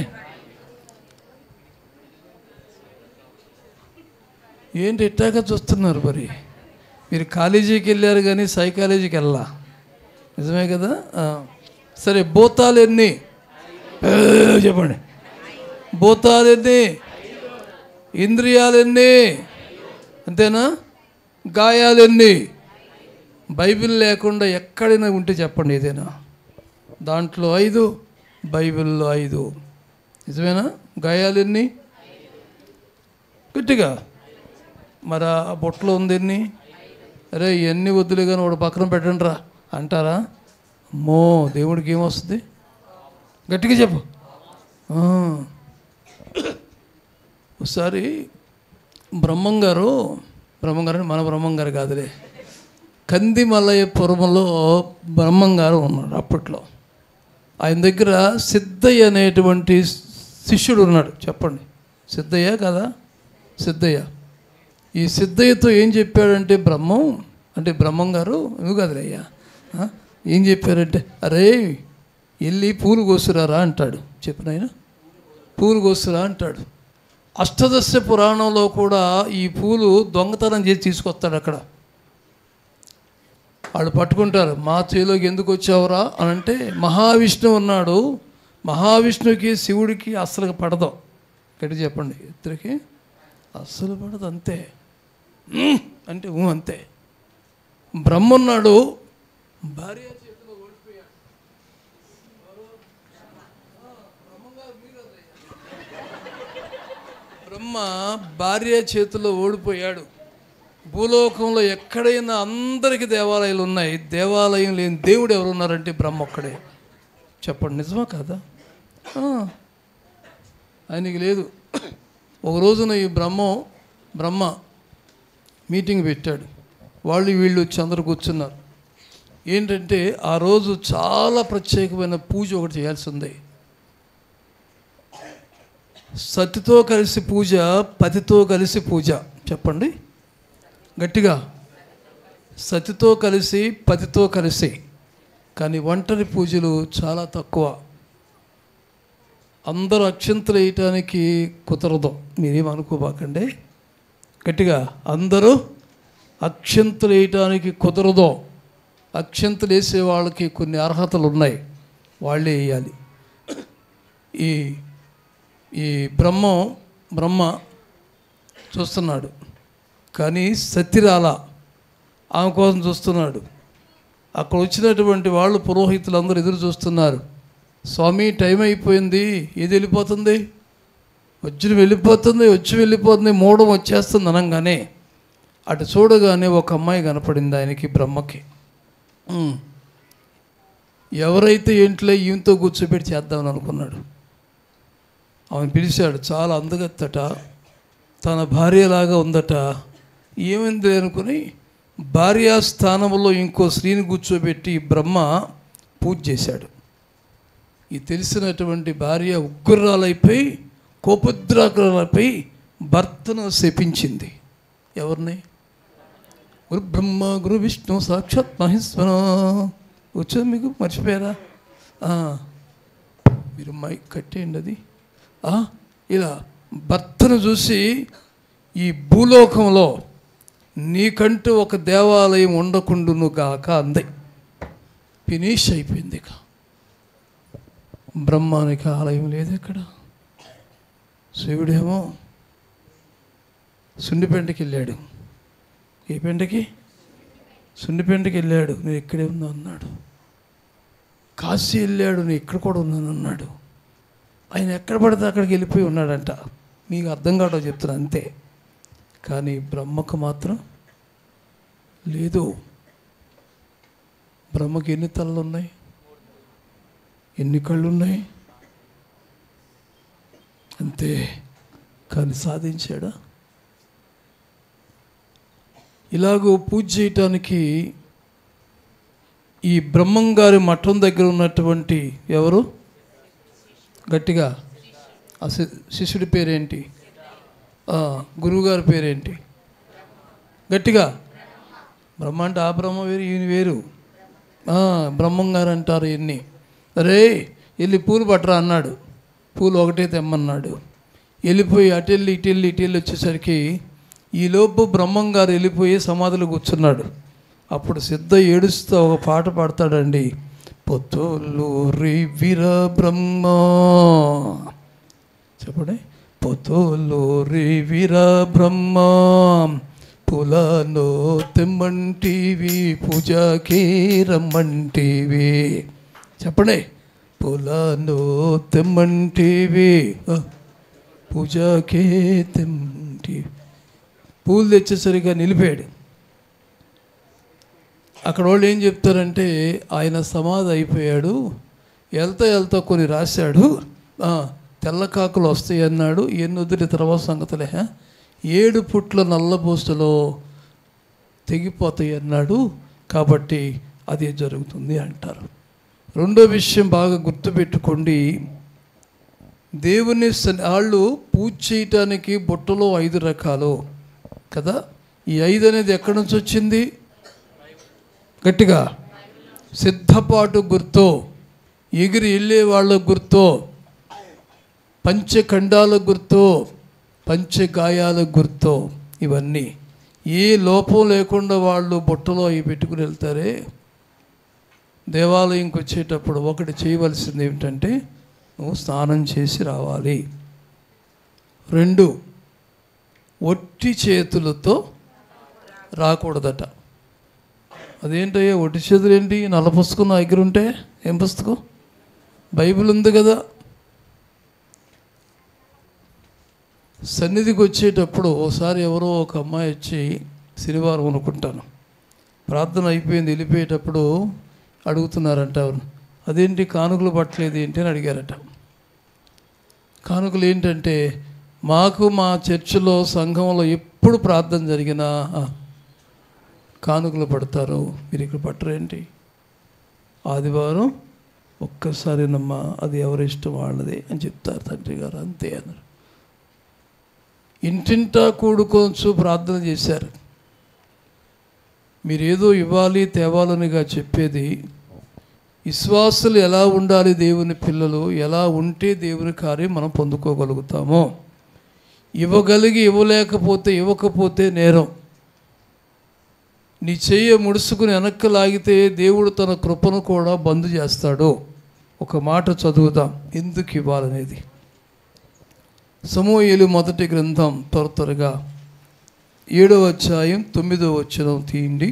ఏంటి ఇట్టాక చూస్తున్నారు మరి మీరు కాలేజీకి వెళ్ళారు కానీ సైకాలజీకి వెళ్ళా నిజమే కదా ఆ. సరే భూతాలు ఎన్ని ఏ, చెప్పండి భూతాలు ఎన్ని ఇంద్రియాలు ఎన్ని అంతేనా గాయాలు ఎన్ని బైబిల్ లేకుండా ఎక్కడైనా ఉంటే చెప్పండి ఏదైనా దాంట్లో ఐదు బైబిల్లో ఐదు నిజమేనా గాయాలు ఎన్ని గట్టిగా మరి ఆ బొట్టలో ఉంది ఎన్ని అరే ఇవన్నీ వద్దులే కానీ వాడు పక్కన పెట్టండి రా అంటారా అమ్మో దేవుడికి ఏమొస్తుంది గట్టిగా చెప్పు ఆ. ఒకసారి బ్రహ్మం గారు బ్రహ్మం గారు అంటే మన బ్రహ్మం గారు కాదులే కంది మల్లయ్యపురంలో బ్రహ్మం గారు ఉన్నాడు అప్పట్లో ఆయన దగ్గర సిద్ధయ్య అనేటువంటి శిష్యుడు ఉన్నాడు చెప్పండి సిద్ధయ్య కదా సిద్ధయ్య ఈ సిద్ధయ్యతో ఏం చెప్పాడంటే బ్రహ్మం అంటే బ్రహ్మం గారు నువ్వు కదలే అయ్యా ఆ? ఏం చెప్పారంటే అరే వెళ్ళి పూలు కోసురారా అంటాడు చెప్పిన ఆయన పూలు కోసురా అంటాడు అష్టదశ పురాణంలో కూడా ఈ పూలు దొంగతనం చేసి తీసుకొస్తాడు అక్కడ వాళ్ళు పట్టుకుంటారు మా చేలోకి ఎందుకు వచ్చావురా అని అంటే మహావిష్ణువు ఉన్నాడు మహావిష్ణువుకి శివుడికి అస్సలు పడదు గట్టి చెప్పండి ఇద్దరికి అస్సలు పడదు అంతే ఉమ్, అంటే ఊ అంతే బ్రహ్మ ఉన్నాడు భార్య చేతిలో ఓడిపోయాడు బ్రహ్మ భార్య చేతిలో ఓడిపోయాడు భూలోకంలో ఎక్కడైనా అందరికి దేవాలయాలు ఉన్నాయి దేవాలయం లేని దేవుడు ఎవరు ఉన్నారంటే బ్రహ్మ ఒక్కడే చెప్పండి నిజమా కాదా ఆ. ఆయనకి లేదు ఒక రోజున ఈ బ్రహ్మ బ్రహ్మ మీటింగ్ పెట్టాడు వాళ్ళు వీళ్ళు వచ్చి అందరు కూర్చున్నారు ఏంటంటే ఆ రోజు చాలా ప్రత్యేకమైన పూజ ఒకటి చేయాల్సి ఉంది సతితో కలిసి పూజ పతితో కలిసి పూజ చెప్పండి గట్టిగా సతితో కలిసి పతితో కలిసి కానీ ఒంటరి పూజలు చాలా తక్కువ అందరూ అక్షంతలు వేయటానికి కుదరదు మీరేం అనుకోబాకండి గట్టిగా అందరూ అక్షంతలు వేయటానికి కుదరదు అక్షంతలు వేసే వాళ్ళకి కొన్ని అర్హతలు ఉన్నాయి వాళ్ళే వేయాలి ఈ ఈ బ్రహ్మ బ్రహ్మ చూస్తున్నాడు కానీ సత్యరాల ఆమె కోసం చూస్తున్నాడు అక్కడ వచ్చినటువంటి వాళ్ళు పురోహితులు అందరూ ఎదురు చూస్తున్నారు స్వామి టైం అయిపోయింది ఏది వెళ్ళిపోతుంది వజ్రం వెళ్ళిపోతుంది వచ్చి వెళ్ళిపోతుంది మూడం వచ్చేస్తుంది అనగానే అటు చూడగానే ఒక అమ్మాయి కనపడింది ఆయనకి బ్రహ్మకి ఉమ్. ఎవరైతే ఇంట్లో ఈమెతో కూర్చోబెట్టి చేద్దామని అనుకున్నాడు ఆమెను పిలిచాడు చాలా అందగత్తట తన భార్యలాగా ఉందట ఏమైంది అనుకుని భార్యా స్థానంలో ఇంకో స్త్రీని కూర్చోబెట్టి బ్రహ్మ పూజ చేశాడు ఈ తెలిసినటువంటి భార్య ఉగ్గుర్రాలైపోయి కోపద్రాకురాలపై భర్తను శపించింది ఎవరిని గురు బ్రహ్మ గురు విష్ణు సాక్షాత్ మహేశ్వర వచ్చేది మీకు మర్చిపోయారా ఆ, మీరు మైక్ కట్టేయండి అది ఆ, ఇలా భర్తను చూసి ఈ భూలోకంలో నీకంటూ ఒక దేవాలయం ఉండకుండును గాక అంది ఫినిష్ అయిపోయింది ఇక బ్రహ్మానికి ఆలయం లేదు ఇక్కడ శివుడేమో సుండిపెంటకి వెళ్ళాడు ఏ పెంటకి సుండిపెంటకి వెళ్ళాడు నేను ఇక్కడే ఉన్నా అన్నాడు కాశీ వెళ్ళాడు నేను ఇక్కడ కూడా ఉన్నాను అన్నాడు ఆయన ఎక్కడ పడితే అక్కడికి వెళ్ళిపోయి ఉన్నాడంట మీకు అర్థం కావడం చెప్తున్నా అంతే కానీ బ్రహ్మకు మాత్రం లేదు బ్రహ్మకి ఎన్ని తలలు ఉన్నాయి ఎన్ని కళ్ళు ఉన్నాయి అంతే కానీ సాధించాడా ఇలాగూ పూజ చేయటానికి ఈ బ్రహ్మం గారి మఠం దగ్గర ఉన్నటువంటి ఎవరు గట్టిగా ఆ శి- శిష్యుడి పేరేంటి ఆ, గురువుగారి పేరేంటి గట్టిగా బ్రహ్మ అంటే ఆ బ్రహ్మ వేరు ఈయన వేరు ఆ, బ్రహ్మం గారు అంటారు ఈయన్ని అరే వెళ్ళి పూలు పట్టరా అన్నాడు పూలు ఒకటే తెమ్మన్నాడు వెళ్ళిపోయి అటు వెళ్ళి ఇటు వెళ్ళి ఇటు వెళ్ళి వచ్చేసరికి ఈలోపు బ్రహ్మం గారు వెళ్ళిపోయి సమాధిలో కూర్చున్నాడు అప్పుడు సిద్ధ ఏడుస్తూ ఒక పాట పాడతాడండి పొత్తులూరి వీర బ్రహ్మ చెప్పండి పొత్తులూరి వీర బ్రహ్మ పులను తెమ్మంటివి పూజకి రమ్మంటివి చెప్పండి పులను తెమ్మంటివి ఆ, పూజకే తెమ్మంటివి పూలు తెచ్చేసరిగా నిలిపాడు అక్కడ వాళ్ళు ఏం చెప్తారంటే ఆయన సమాధి అయిపోయాడు వెళ్తా వెళ్తా కొన్ని రాశాడు ఆ, తెల్ల కాకులు వస్తాయి అన్నాడు ఎన్ని వదిలి తర్వాత సంగతులే హ? ఏడు పుట్ల నల్లబూసలో తెగిపోతాయి అన్నాడు కాబట్టి అదే జరుగుతుంది అంటారు రెండో విషయం బాగా గుర్తుపెట్టుకోండి దేవుని సన్- వాళ్ళు పూజ చేయటానికి బుట్టలో ఐదు రకాలు కదా ఈ ఐదు అనేది ఎక్కడి నుంచి వచ్చింది గట్టిగా సిద్ధపాటు గుర్తో ఎగిరి వెళ్ళే వాళ్ళ గుర్తో పంచఖండాల గుర్తో పంచగాయాల గుర్తో ఇవన్నీ ఏ లోపం లేకుండా వాళ్ళు బుట్టలో అవి పెట్టుకుని వెళ్తారే దేవాలయంకి వచ్చేటప్పుడు ఒకటి చేయవలసింది ఏమిటంటే నువ్వు స్నానం చేసి రావాలి రెండు ఒట్టి చేతులతో రాకూడదట అదేంటయ్యా ఒట్టి చేతులు ఏంటి నల్ల పుస్తకం నా దగ్గర ఉంటే ఏం పుస్తకం బైబిల్ ఉంది కదా సన్నిధికి వచ్చేటప్పుడు ఓసారి ఎవరో ఒక అమ్మాయి వచ్చి శనివారం అనుకుంటాను ప్రార్థన అయిపోయింది వెళ్ళిపోయేటప్పుడు అడుగుతున్నారంట ఎవరు అదేంటి కానుకలు పట్టలేదు ఏంటి అని అడిగారట కానుకలు ఏంటంటే మాకు మా చర్చిలో సంఘంలో ఎప్పుడు ప్రార్థన జరిగినా ఆ, కానుకలు పడతారు మీరు ఇక్కడ పట్టరేంటి ఆదివారం ఒక్కసారినమ్మా అది ఎవరి ఇష్టం వాళ్ళది అని చెప్తారు తండ్రి గారు అంతే అన్నారు ఇంటింటా కూడుకోవచ్చు ప్రార్థన చేశారు మీరేదో ఇవ్వాలి తేవాలనిగా చెప్పేది విశ్వాసులు ఎలా ఉండాలి దేవుని పిల్లలు ఎలా ఉంటే దేవుని కార్యం మనం పొందుకోగలుగుతామో ఇవ్వగలిగి ఇవ్వలేకపోతే ఇవ్వకపోతే నేరం నీ చెయ్యి ముడుసుకుని వెనక్కి లాగితే దేవుడు తన కృపను కూడా బంద్ చేస్తాడు ఒక మాట చదువుదాం ఎందుకు ఇవ్వాలనేది సమూహలు మొదటి గ్రంథం త్వర త్వరగా ఏడవ అధ్యాయం తొమ్మిదవ వచనం తీయండి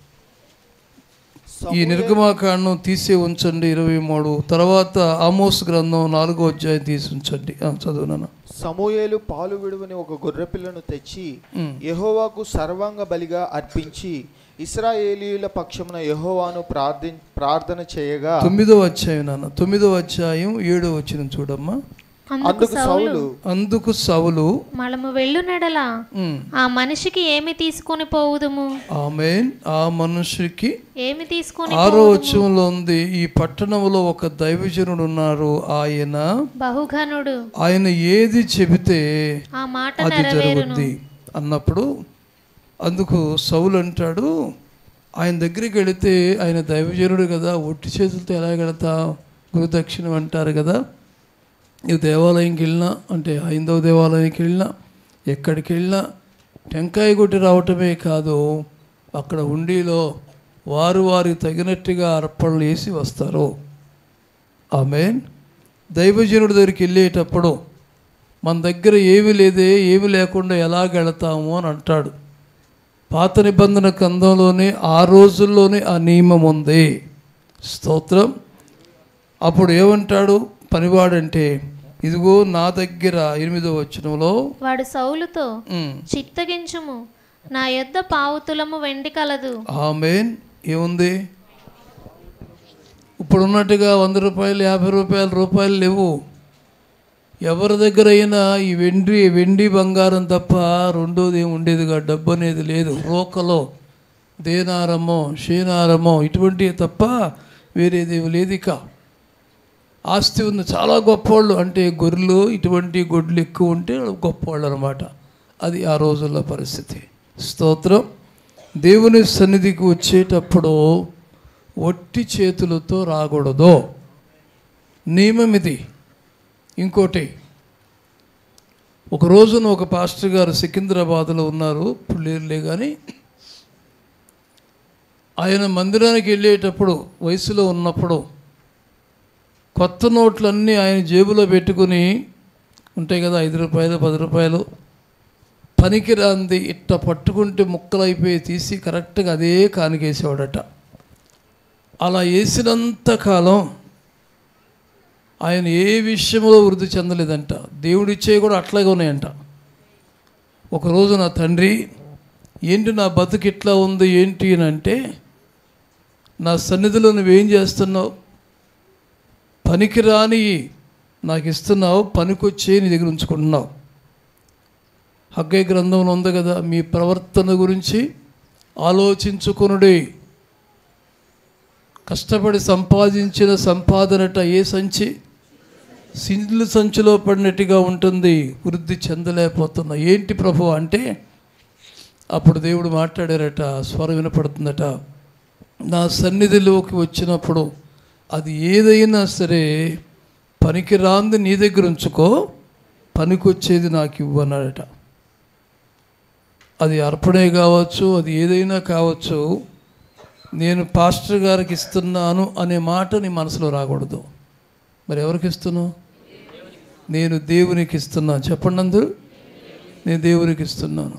ఈ నిర్గమాకాండం తీసే ఉంచండి ఇరవై మూడు తర్వాత ఆమోస్ గ్రంథం నాలుగో అధ్యాయం తీసి ఉంచండి ఆ, చదువునాను సమూయేలు పాలు విడువని ఒక గొర్రెపిల్లను తెచ్చి యెహోవాకు సర్వాంగ బలిగా అర్పించి ఇస్రాయేలీయుల పక్షమున యెహోవాను ప్రార్థి ప్రార్థన చేయగా తొమ్మిదవ అధ్యాయం నాన్న తొమ్మిదవ అధ్యాయం ఏడవ వచ్చిన చూడమ్మా అందుకు అందుకు సౌలు సౌలు అందుకు సవులు మనము వెళ్ళునడలా ఉమ్, ఆ మనిషికి ఏమి తీసుకొని పోవుదుము ఆమేన్ ఆ మనుషుడికి ఏమి తీసుకొని ఆరో వచ్చంలో ఉంది ఈ పట్టణంలో ఒక దైవజనుడు ఉన్నారు ఆయన బహుఘనుడు ఆయన ఏది చెబితే ఆ మాట అది జరుగుద్ది అన్నప్పుడు అందుకు సౌలు అంటాడు ఆయన దగ్గరికి వెళితే ఆయన దైవజనుడు కదా ఒట్టి చేతులతో ఎలా వెళతా గురుదక్షిణం అంటారు కదా ఈ దేవాలయంకి వెళ్ళినా అంటే హైందవ దేవాలయానికి వెళ్ళినా ఎక్కడికి వెళ్ళినా టెంకాయ కొట్టి రావటమే కాదు అక్కడ ఉండిలో వారు వారికి తగినట్టుగా అర్పణలు వేసి వస్తారు ఆమెన్ దైవజనుడి దగ్గరికి వెళ్ళేటప్పుడు మన దగ్గర ఏమి లేదే ఏమి లేకుండా ఎలాగెళతాము అని అంటాడు పాత నిబంధన కందంలోనే ఆ రోజుల్లోనే ఆ నియమం ఉంది స్తోత్రం అప్పుడు ఏమంటాడు పనివాడంటే ఇదిగో నా దగ్గర ఎనిమిదో వచనంలో వాడు సౌలుతో ఉమ్, చిత్తగించుము నా యొద్ద పావుతులము వెండి కలదు ఆమెన్ ఏముంది ఇప్పుడు ఉన్నట్టుగా వంద రూపాయలు యాభై రూపాయలు రూపాయలు లేవు ఎవరి దగ్గర అయినా ఈ వెండి వెండి బంగారం తప్ప రెండోది ఏమి ఉండేదిగా డబ్బు అనేది లేదు రోకలో దేనారమో షేనారమో ఇటువంటివి తప్ప వేరేదేమి లేదు ఇక ఆస్తి ఉన్న చాలా గొప్పవాళ్ళు అంటే గొర్రెలు ఇటువంటి గొడ్లు ఎక్కువ ఉంటే వాళ్ళు గొప్పవాళ్ళు అనమాట అది ఆ రోజుల్లో పరిస్థితి స్తోత్రం దేవుని సన్నిధికి వచ్చేటప్పుడు ఒట్టి చేతులతో రాకూడదు నియమం ఇది ఇంకోటి ఒక రోజున ఒక పాస్టర్ గారు సికింద్రాబాద్లో ఉన్నారు ఇప్పుడు లేరులే కానీ ఆయన మందిరానికి వెళ్ళేటప్పుడు వయసులో ఉన్నప్పుడు కొత్త నోట్లన్నీ ఆయన జేబులో పెట్టుకుని ఉంటాయి కదా ఐదు రూపాయలు పది రూపాయలు పనికిరాంది ఇట్ట పట్టుకుంటే ముక్కలైపోయి తీసి కరెక్ట్గా అదే కానికేసేవాడట అలా వేసినంత కాలం ఆయన ఏ విషయంలో వృద్ధి చెందలేదంట దేవుడిచ్చే కూడా అట్లాగే ఉన్నాయంట ఒకరోజు నా తండ్రి ఏంటి నా బతుకు ఇట్లా ఉంది ఏంటి అని అంటే నా సన్నిధిలో నువ్వేం చేస్తున్నావు పనికిరాని నాకు ఇస్తున్నావు పనికొచ్చే నీ దగ్గర ఉంచుకుంటున్నావు హగ్గై గ్రంథంలో ఉంది కదా మీ ప్రవర్తన గురించి ఆలోచించుకొనుడి కష్టపడి సంపాదించిన సంపాదనట ఏ సంచి సిండ్లు సంచిలో పడినట్టుగా ఉంటుంది వృద్ధి చెందలేకపోతున్నా ఏంటి ప్రభు అంటే అప్పుడు దేవుడు మాట్లాడారట స్వరం వినపడుతుందట నా సన్నిధిలోకి వచ్చినప్పుడు అది ఏదైనా సరే పనికి రాంది నీ దగ్గర ఉంచుకో పనికొచ్చేది నాకు ఇవ్వు అన్నాడట అది అర్పణే కావచ్చు అది ఏదైనా కావచ్చు నేను పాస్టర్ గారికి ఇస్తున్నాను అనే మాట నీ మనసులో రాకూడదు మరి ఎవరికి ఇస్తున్నావు నేను దేవునికి ఇస్తున్నాను చెప్పండి అందరూ నేను దేవునికి ఇస్తున్నాను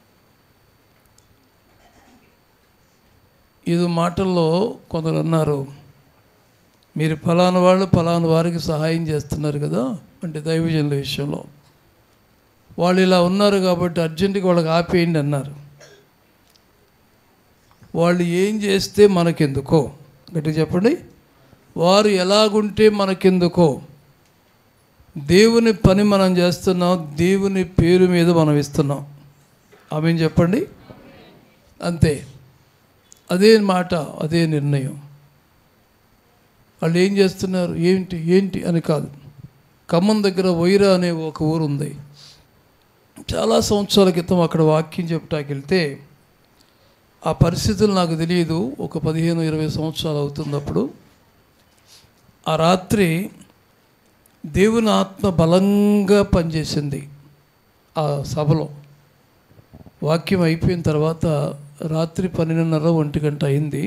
ఏదో మాటల్లో కొందరు అన్నారు మీరు ఫలానా వాళ్ళు ఫలానా వారికి సహాయం చేస్తున్నారు కదా అంటే దైవజనుల విషయంలో వాళ్ళు ఇలా ఉన్నారు కాబట్టి అర్జెంటుగా వాళ్ళకి ఆపేయండి అన్నారు వాళ్ళు ఏం చేస్తే మనకెందుకో గట్టి చెప్పండి వారు ఎలాగుంటే మనకెందుకో దేవుని పని మనం చేస్తున్నాం దేవుని పేరు మీద మనం ఇస్తున్నాం ఆమె చెప్పండి అంతే అదే మాట అదే నిర్ణయం వాళ్ళు ఏం చేస్తున్నారు ఏంటి ఏంటి అని కాదు ఖమ్మం దగ్గర వైరా అనే ఒక ఊరు ఉంది చాలా సంవత్సరాల క్రితం అక్కడ వాక్యం చెప్పటానికి వెళ్తే ఆ పరిస్థితులు నాకు తెలియదు ఒక పదిహేను ఇరవై సంవత్సరాలు అవుతుంది అప్పుడు ఆ రాత్రి దేవుని ఆత్మ బలంగా పనిచేసింది ఆ సభలో వాక్యం అయిపోయిన తర్వాత రాత్రి పన్నెండున్నర ఒంటి గంట అయింది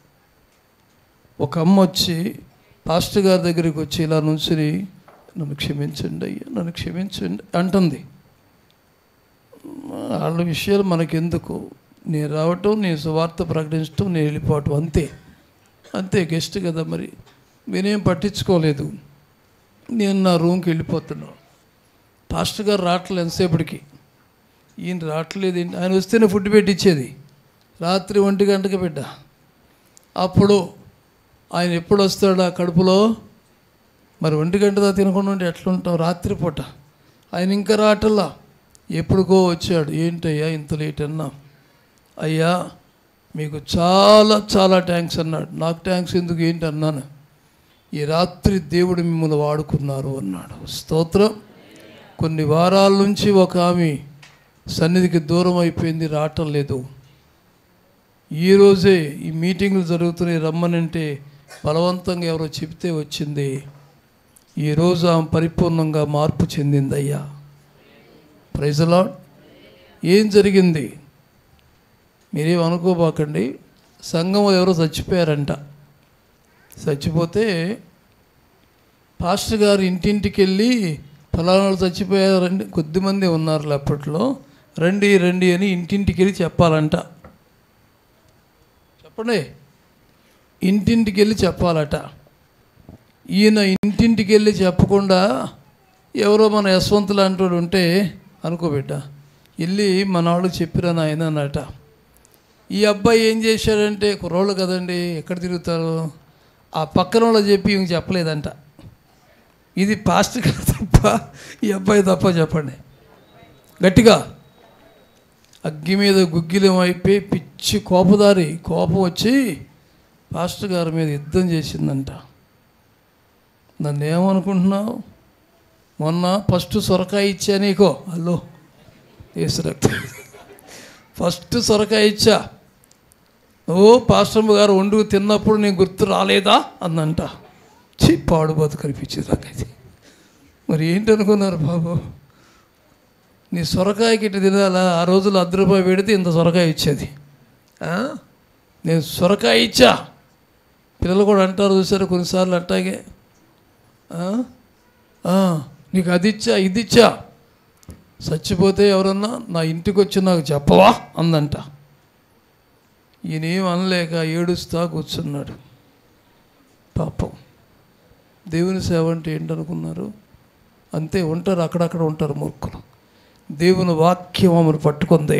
ఒక అమ్మ వచ్చి పాస్టర్ గారి దగ్గరికి వచ్చి ఇలా నుంచుని నన్ను క్షమించండి అయ్యా నన్ను క్షమించండి అంటుంది వాళ్ళ విషయాలు మనకెందుకు నేను రావటం నేను సువార్త ప్రకటించడం నేను వెళ్ళిపోవటం అంతే అంతే గెస్ట్ కదా మరి నేనేం పట్టించుకోలేదు నేను నా రూమ్కి వెళ్ళిపోతున్నాను పాస్టర్ గారు రావట్లేదు ఎంతసేపటికి ఈయన రావట్లేదు ఏంటి? ఆయన వస్తేనే ఫుడ్ పెట్టించేది రాత్రి ఒంటి గంటకి బిడ్డ అప్పుడు ఆయన ఎప్పుడు వస్తాడు ఆ కడుపులో మరి ఒంటి గంట దాకా తినకుండా ఉంటే ఎట్లుంటాం రాత్రిపూట ఆయన ఇంకా రావటల్లా ఎప్పుడుకో వచ్చాడు ఏంటయ్యా ఇంత లేట్ అన్నా అయ్యా మీకు చాలా చాలా థ్యాంక్స్ అన్నాడు నాకు థ్యాంక్స్ ఎందుకు ఏంటి అన్నాను ఈ రాత్రి దేవుడు మిమ్మల్ని వాడుకున్నారు అన్నాడు స్తోత్రం కొన్ని వారాల నుంచి ఒక ఆమె సన్నిధికి దూరం అయిపోయింది రావటం లేదు ఈరోజే ఈ మీటింగ్లు జరుగుతున్నాయి రమ్మనంటే బలవంతంగా ఎవరో చెప్తే వచ్చింది ఈరోజు ఆమె పరిపూర్ణంగా మార్పు చెందిందయ్యా ప్రైజలా ఏం జరిగింది మీరేం అనుకోబాకండి సంఘంలో ఎవరో చచ్చిపోయారంట చచ్చిపోతే పాస్టర్ గారు ఇంటింటికి వెళ్ళి ఫలానా వాళ్ళు చచ్చిపోయారండి కొద్దిమంది ఉన్నారు అప్పట్లో రండి రండి అని ఇంటింటికి వెళ్ళి చెప్పాలంట చెప్పండి ఇంటింటికి వెళ్ళి చెప్పాలట ఈయన ఇంటింటికి వెళ్ళి చెప్పకుండా ఎవరో మన యశ్వంతులు అంటోడు ఉంటే అనుకోబిడ్డ వెళ్ళి మన వాళ్ళు చెప్పిరా నాయన అన్నట ఈ అబ్బాయి ఏం చేశాడంటే కుర్రోళ్ళు కదండి ఎక్కడ తిరుగుతారు ఆ పక్కన వాళ్ళు చెప్పి ఇంక చెప్పలేదంట ఇది పాస్టర్ గారు తప్ప ఈ అబ్బాయి తప్ప చెప్పండి గట్టిగా అగ్గి మీద గుగ్గిలం అయిపోయి పిచ్చి కోపదారి కోపం వచ్చి పాస్టర్ గారి మీద యుద్ధం చేసిందంట నన్ను ఏమనుకుంటున్నావు మొన్న ఫస్ట్ సొరకాయ ఇచ్చా నీకో హలో ఏసు రక్త ఫస్ట్ సొరకాయ ఇచ్చా నువ్వు పాస్టమ్మ గారు వండు తిన్నప్పుడు నీకు గుర్తు రాలేదా అందంట చి పాడు బతు కనిపించేది నాకైతే మరి ఏంటనుకున్నారు బాబు నీ సొరకాయకి ఇటు తినాలా ఆ రోజులు అర్ధ రూపాయి పెడితే ఇంత సొరకాయ ఇచ్చేది ఆ? నేను సొరకాయ ఇచ్చా పిల్లలు కూడా అంటారు చూసారు కొన్నిసార్లు అట్టాగే ఆ? ఆ, నీకు అది ఇచ్చా ఇది ఇచ్చా చచ్చిపోతే ఎవరన్నా నా ఇంటికి వచ్చి నాకు చెప్పవా అందంట ఈయన ఏం అనలేక ఏడుస్తా కూర్చున్నాడు పాపం దేవుని సేవ అంటే ఏంటనుకున్నారు అంతే ఉంటారు అక్కడక్కడ ఉంటారు మూర్ఖులు దేవుని వాక్యం ఆమెను పట్టుకుంది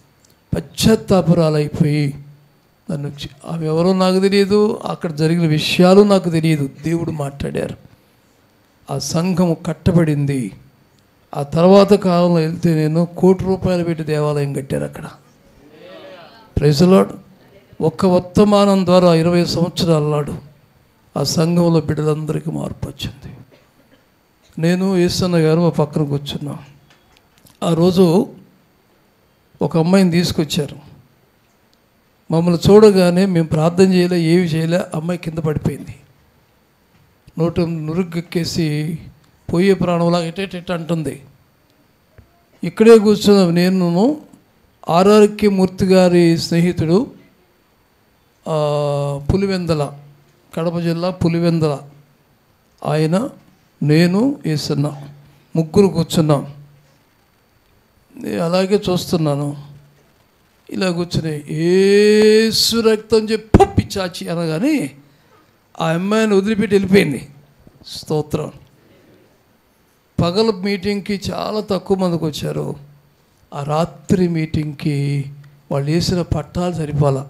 పశ్చాత్తాపురాలైపోయి నన్ను చి- ఆమె ఎవరో నాకు తెలియదు అక్కడ జరిగిన విషయాలు నాకు తెలియదు దేవుడు మాట్లాడారు ఆ సంఘము కట్టబడింది ఆ తర్వాత కాలంలో వెళ్తే నేను కోటి రూపాయలు పెట్టి దేవాలయం కట్టారు అక్కడ ప్రైజలాడ్ ఒక్క వర్తమానం ద్వారా ఇరవై సంవత్సరాల నాడు ఆ సంఘంలో బిడ్డలందరికీ మార్పు వచ్చింది నేను ఈసన్న గారు మా పక్కన కూర్చున్నాం ఆ రోజు ఒక అమ్మాయిని తీసుకొచ్చారు మమ్మల్ని చూడగానే మేము ప్రార్థన చేయలే ఏమి చేయలే అమ్మాయి కింద పడిపోయింది నోటు నురుగెక్కేసి పోయే ప్రాణంలాగా ఎటెట్ అంటుంది ఇక్కడే కూర్చున్న నేను ఆర్ఆర్కే మూర్తి గారి స్నేహితుడు ఆ, పులివెందల కడప జిల్లా పులివెందల ఆయన నేను ఏసన్న ముగ్గురు కూర్చున్నాం నేను అలాగే చూస్తున్నాను ఇలా కూర్చుని ఏసు రక్తం చెప్పి పిచ్చాచి అనగానే ఆ అమ్మాయిని వదిలిపెట్టి వెళ్ళిపోయింది స్తోత్రం పగల మీటింగ్కి చాలా తక్కువ మందికి వచ్చారు ఆ రాత్రి మీటింగ్కి వాళ్ళు వేసిన పట్టాలు సరిపోలా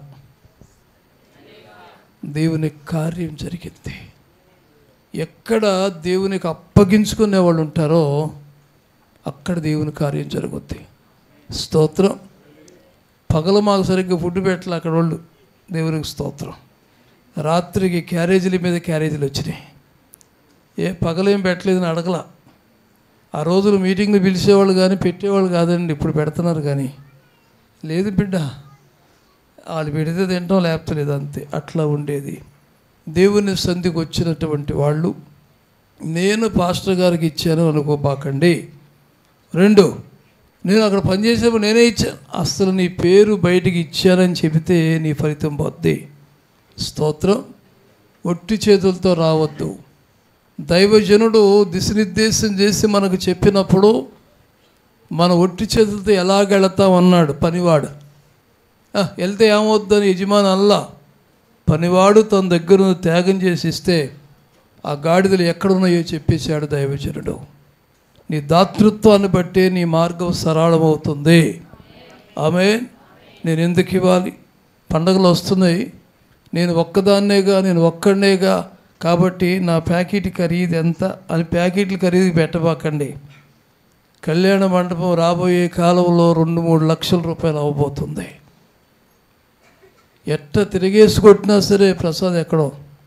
దేవుని కార్యం జరిగింది ఎక్కడ దేవునికి అప్పగించుకునే వాళ్ళు ఉంటారో అక్కడ దేవుని కార్యం జరుగుద్ది స్తోత్రం పగల మాకు సరిగ్గా ఫుడ్ పెట్టలే అక్కడ వాళ్ళు దేవునికి స్తోత్రం రాత్రికి క్యారేజీల మీద క్యారేజీలు వచ్చినాయి ఏ పగలేం పెట్టలేదని అడగల ఆ రోజులు మీటింగ్లు పిలిచేవాళ్ళు కానీ పెట్టేవాళ్ళు కాదండి ఇప్పుడు పెడుతున్నారు కానీ లేదు బిడ్డ వాళ్ళు పెడితే తింటాం లేకపోతే లేదు అంతే అట్లా ఉండేది దేవుని సంధికి వచ్చినటువంటి వాళ్ళు నేను పాస్టర్ గారికి ఇచ్చాను అనుకోబాకండి రెండు నేను అక్కడ పనిచేసేప్పుడు నేనే ఇచ్చాను అసలు నీ పేరు బయటికి ఇచ్చానని చెబితే నీ ఫలితం పోద్ది స్తోత్రం ఒట్టి చేతులతో రావద్దు దైవజనుడు దిశనిర్దేశం చేసి మనకు చెప్పినప్పుడు మన ఒట్టి చేతులతో ఎలాగెళతాం అన్నాడు పనివాడు "ఆ, వెళ్తే ఏమవుద్దని యజమాని అల్లా పనివాడు తన దగ్గర ఉన్న త్యాగం చేసి ఇస్తే ఆ గాడిదలు ఎక్కడున్నాయో చెప్పేశాడు దైవజనుడు నీ దాతృత్వాన్ని బట్టే నీ మార్గం సరళమవుతుంది ఆమె నేను ఎందుకు ఇవ్వాలి పండగలు వస్తున్నాయి నేను ఒక్కదాన్నేగా నేను ఒక్కడనేగా కాబట్టి నా ప్యాకెట్ ఖరీదు ఎంత అని ప్యాకెట్ల ఖరీదు పెట్టబాకండి కళ్యాణ మండపం రాబోయే కాలంలో రెండు మూడు లక్షల రూపాయలు అవ్వబోతుంది ఎట్ట తిరిగేసి కొట్టినా సరే ప్రసాద్ ఎక్కడో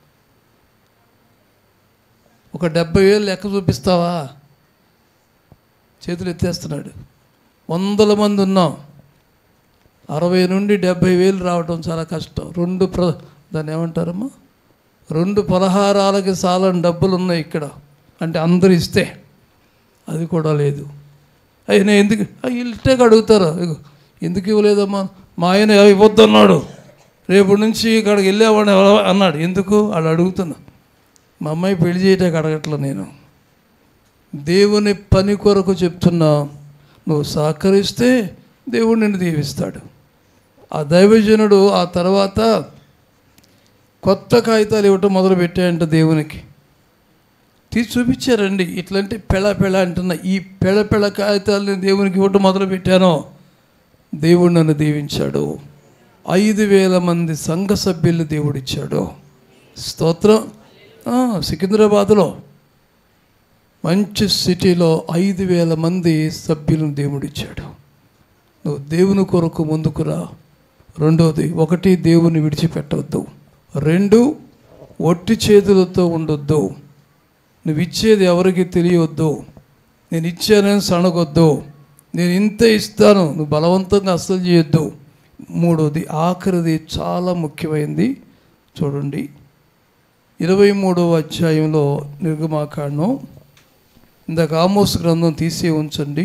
ఒక డెబ్బై వేలు లెక్క చూపిస్తావా చేతులు ఎత్తేస్తున్నాడు వందల మంది ఉన్నాం అరవై నుండి డెబ్భై వేలు రావటం చాలా కష్టం రెండు ప్ర దాన్ని ఏమంటారమ్మా రెండు పలహారాలకి సాలని డబ్బులు ఉన్నాయి ఇక్కడ అంటే అందరు ఇస్తే అది కూడా లేదు అయినా ఎందుకు ఇల్టే అడుగుతారు ఇగో, ఎందుకు ఇవ్వలేదమ్మా మా ఆయన ఇవ్వద్దన్నాడు రేపు నుంచి ఇక్కడికి వెళ్ళేవాడిని ఎవరో అన్నాడు ఎందుకు వాళ్ళు అడుగుతున్నా మా అమ్మాయి పెళ్లి చేయటానికి అడగట్ల నేను దేవుని పని కొరకు చెప్తున్నా నువ్వు సహకరిస్తే దేవుడు నిన్ను దీవిస్తాడు ఆ దైవజనుడు ఆ తర్వాత కొత్త కాగితాలు ఇవ్వటం మొదలు పెట్టాయంట దేవునికి తీసి చూపించారండి ఇట్లాంటి పెళ పెళ అంటున్న ఈ పెళ పెళ కాగితాలని దేవునికి ఇవ్వటం మొదలు పెట్టానో దేవుడు నన్ను దీవించాడు ఐదు వేల మంది సంఘ సభ్యులు దేవుడిచ్చాడు స్తోత్రం ఆ, సికింద్రాబాద్లో మంచి సిటీలో ఐదు వేల మంది సభ్యులను దేవుడిచ్చాడు నువ్వు దేవుని కొరకు ముందుకు రా రెండోది ఒకటి దేవుని విడిచిపెట్టవద్దు రెండు ఒట్టి చేతులతో ఉండొద్దు నువ్వు ఇచ్చేది ఎవరికి తెలియవద్దు నేను ఇచ్చానని సనగొద్దు నేను ఇంత ఇస్తాను నువ్వు బలవంతంగా అస్సలు చేయొద్దు మూడోది ఆఖరిది చాలా ముఖ్యమైనది చూడండి ఇరవై మూడవ అధ్యాయంలో నిర్గమాకాండం ఇందాక ఆమోస్ గ్రంథం తీసి ఉంచండి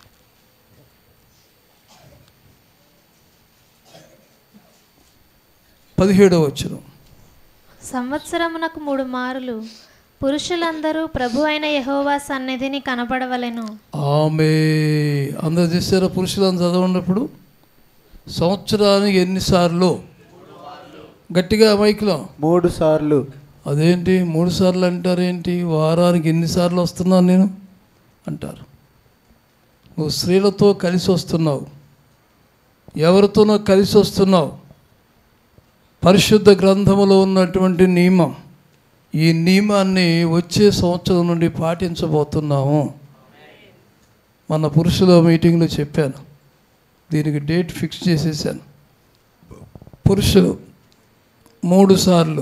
పదిహేడవ వచ్చును సంవత్సరమునకు మూడు మారులు పురుషులందరూ ప్రభు అయిన యెహోవా సన్నిధిని కనపడవలెను ఆమె అందరు చేశారా పురుషులను చదవనప్పుడు సంవత్సరానికి ఎన్నిసార్లు గట్టిగా మైక్లో మూడు సార్లు అదేంటి మూడు సార్లు అంటారేంటి వారానికి ఎన్నిసార్లు వస్తున్నాను నేను అంటారు నువ్వు స్త్రీలతో కలిసి వస్తున్నావు ఎవరితోనో కలిసి వస్తున్నావు పరిశుద్ధ గ్రంథములో ఉన్నటువంటి నియమం ఈ నియమాన్ని వచ్చే సంవత్సరం నుండి పాటించబోతున్నాము మన పురుషుల మీటింగ్లో చెప్పాను దీనికి డేట్ ఫిక్స్ చేసేసాను పురుషులు మూడు సార్లు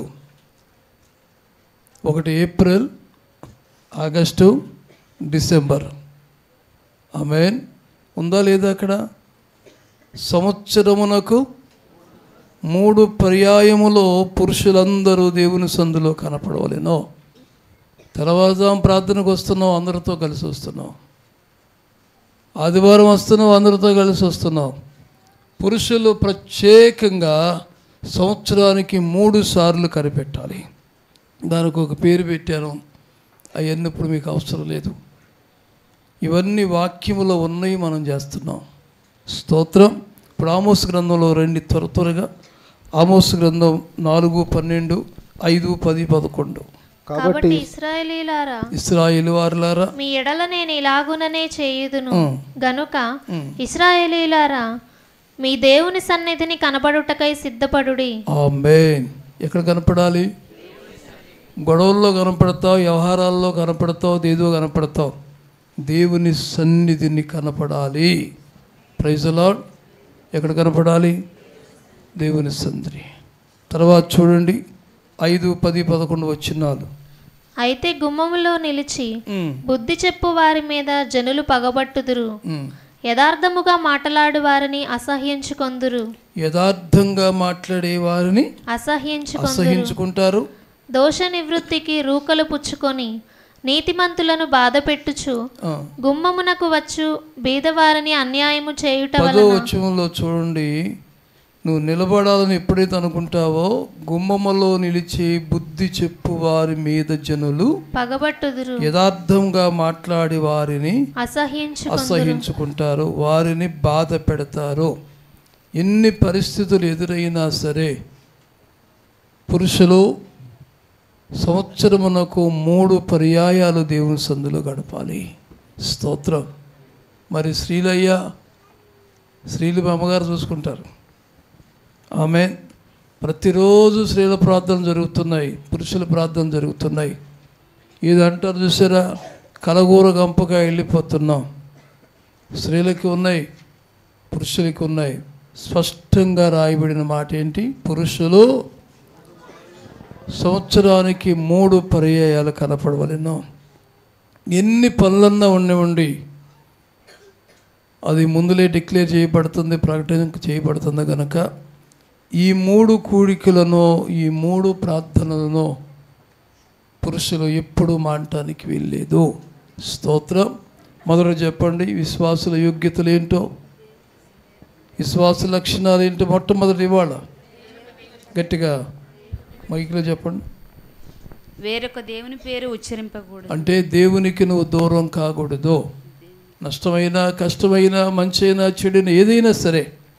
ఒకటి ఏప్రిల్ ఆగస్టు డిసెంబర్ ఆమెన్ ఉందా లేదా అక్కడ సంవత్సరమునకు మూడు పర్యాయములో పురుషులందరూ దేవుని సందులో కనపడవలేనో తెల్లవారుజాము ప్రార్థనకు వస్తున్నావు అందరితో కలిసి వస్తున్నావు ఆదివారం వస్తున్నావు అందరితో కలిసి వస్తున్నావు పురుషులు ప్రత్యేకంగా సంవత్సరానికి మూడు సార్లు కనిపెట్టాలి దానికి ఒక పేరు పెట్టాను అవన్నీ ఇప్పుడు మీకు అవసరం లేదు ఇవన్నీ వాక్యములో ఉన్నాయి మనం చేస్తున్నాం స్తోత్రం ఇప్పుడు ఆమోస్ గ్రంథంలో రండి త్వర త్వరగా ఆమోస్ గ్రంథం నాలుగు పన్నెండు ఐదు పది పదకొండు కాబట్టి కాబట్టి ఇస్రాయేలీలారా ఇస్రాయేల్ వారులారా మీ ఎడల నేను ఇలాగుననే చేయుదును ఉమ్. గనుక ఇస్రాయేలీలారా మీ దేవుని సన్నిధిని కనబడుటకై సిద్ధపడుడి ఆమేన్ ఎక్కడ కనపడాలి గొడవల్లో కనపడతావు వ్యవహారాల్లో కనపడతావు ఏదో కనపడతావు దేవుని సన్నిధిని కనపడాలి ప్రైజ్ లాడ్ ఎక్కడ కనపడాలి దేవుని సన్నిధి తర్వాత చూడండి ఐదు పది పదకొండు వచ్చినాలు అయితే గుమ్మములో నిలిచి బుద్ధి చెప్పు వారి మీద జనులు పగబట్టుదురు యథార్థముగా మాటలాడు వారిని అసహ్యించుకొందురు యథార్థంగా మాట్లాడే వారిని అసహ్యించుకొందురు అసహించుకుంటారు దోష నివృత్తికి రూకలు పుచ్చుకొని నీతిమంతులను బాధపెట్టుచు ఆ, గుమ్మమునకు వచ్చు బీదవారిని అన్యాయము చేయుట పదో వలన వచనంలో చూడండి నువ్వు నిలబడాలని ఎప్పుడైతే అనుకుంటావో గుమ్మములో నిలిచి బుద్ధి చెప్పు వారి మీద జనులు పగబట్టుదురు యథార్థంగా మాట్లాడి వారిని అసహ్యించుకొందురు అసహించుకుంటారు వారిని బాధ పెడతారు ఎన్ని పరిస్థితులు ఎదురైనా సరే పురుషులు సంవత్సరమునకు మూడు పర్యాయాలు దేవుని సందులో గడపాలి స్తోత్రం మరి స్త్రీలయ్యా స్త్రీలు మా అమ్మగారు చూసుకుంటారు ఆమె ప్రతిరోజు స్త్రీల ప్రార్థన జరుగుతున్నాయి పురుషుల ప్రార్థన జరుగుతున్నాయి ఇది అంటారు చూసారా కలగూర గంపగా వెళ్ళిపోతున్నాం స్త్రీలకి ఉన్నాయి పురుషులకి ఉన్నాయి స్పష్టంగా రాయబడిన మాట ఏంటి పురుషులు సంవత్సరానికి మూడు పర్యాయాలు కనపడవలెను ఎన్ని పనులన్నా ఉండి అది ముందులే డిక్లేర్ చేయబడుతుంది ప్రకటన చేయబడుతుంది కనుక ఈ మూడు కూడికలను ఈ మూడు ప్రార్థనలను పురుషులు ఎప్పుడు మానటానికి వీల్లేదు స్తోత్రం మొదట చెప్పండి విశ్వాసుల యోగ్యతలు ఏంటో విశ్వాస లక్షణాలు ఏంటో మొట్టమొదటి ఇవాళ గట్టిగా మైక్లో చెప్పండి వేరొక దేవుని పేరు ఉచ్చరింపకూడదు అంటే దేవునికి నువ్వు దూరం కాకూడదు నష్టమైనా కష్టమైనా మంచైనా చెడున ఏదైనా సరే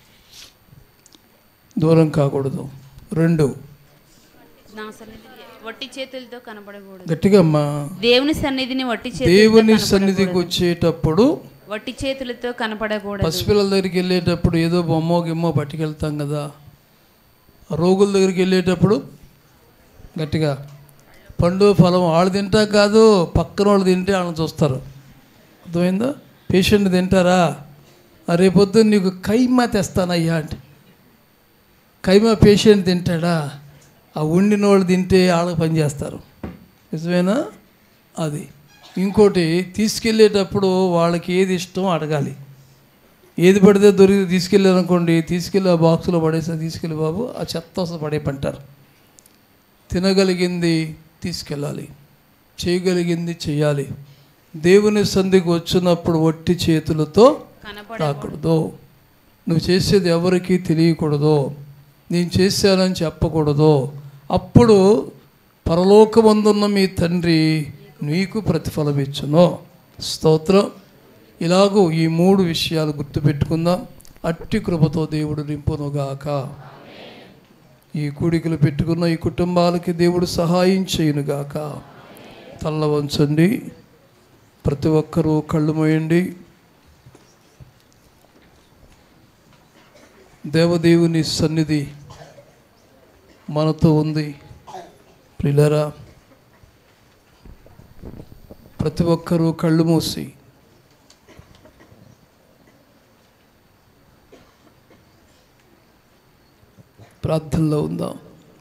దూరం కాకూడదు రెండు నా సన్నిధిని వట్టి చేతులతో కనబడకూడదు గట్టిగా అమ్మా దేవుని సన్నిధిని వట్టి చేతులతో దేవుని కనపడకూడదు. సన్నిధికి వచ్చేటప్పుడు వట్టి చేతులతో కనపడకూడదు పసిపిల్లల దగ్గరికి వెళ్ళేటప్పుడు ఏదో బొమ్మో గిమ్మో పట్టుకెళ్తాం కదా రోగుల దగ్గరికి వెళ్ళేటప్పుడు గట్టిగా పండు ఫలం వాళ్ళు తింటా కాదు పక్కన వాళ్ళు తింటే వాళ్ళని చూస్తారు అర్థమైందా పేషెంట్ తింటారా "ఆ రేపొద్దు నీకు కైమా తెస్తానయ్యా అంటే కైమా పేషెంట్ తింటాడా ఆ ఉండిన వాళ్ళు తింటే వాళ్ళకి పని చేస్తారు నిజమేనా అది ఇంకోటి తీసుకెళ్ళేటప్పుడు వాళ్ళకి ఏది ఇష్టం అడగాలి ఏది పడితే దొరికి తీసుకెళ్ళారనుకోండి తీసుకెళ్ళి ఆ బాక్సులో పడేసి తీసుకెళ్ళి బాబు ఆ చెత్త వస్తుంది పడేపంటారు తినగలిగింది తీసుకెళ్ళాలి చేయగలిగింది చేయాలి దేవుని సంధికి వచ్చినప్పుడు వట్టి చేతులతో కనపడ రాకూడదు నువ్వు చేసేది ఎవరికీ తెలియకూడదు నేను చేశానని చెప్పకూడదు అప్పుడు పరలోకమందున్న మీ తండ్రి నీకు ప్రతిఫలం ఇచ్చును స్తోత్రం ఇలాగూ ఈ మూడు విషయాలు గుర్తుపెట్టుకుందాం అట్టి కృపతో దేవుడు నింపునుగాక ఈ కూడికలు పెట్టుకున్న ఈ కుటుంబాలకి దేవుడు సహాయం చేయునుగాక తల్ల వంచండి ప్రతి ఒక్కరూ కళ్ళు మోయండి దేవదేవుని సన్నిధి మనతో ఉంది ప్రిలరా ప్రతి ఒక్కరూ కళ్ళు మూసి ప్రార్థనలో ఉందాం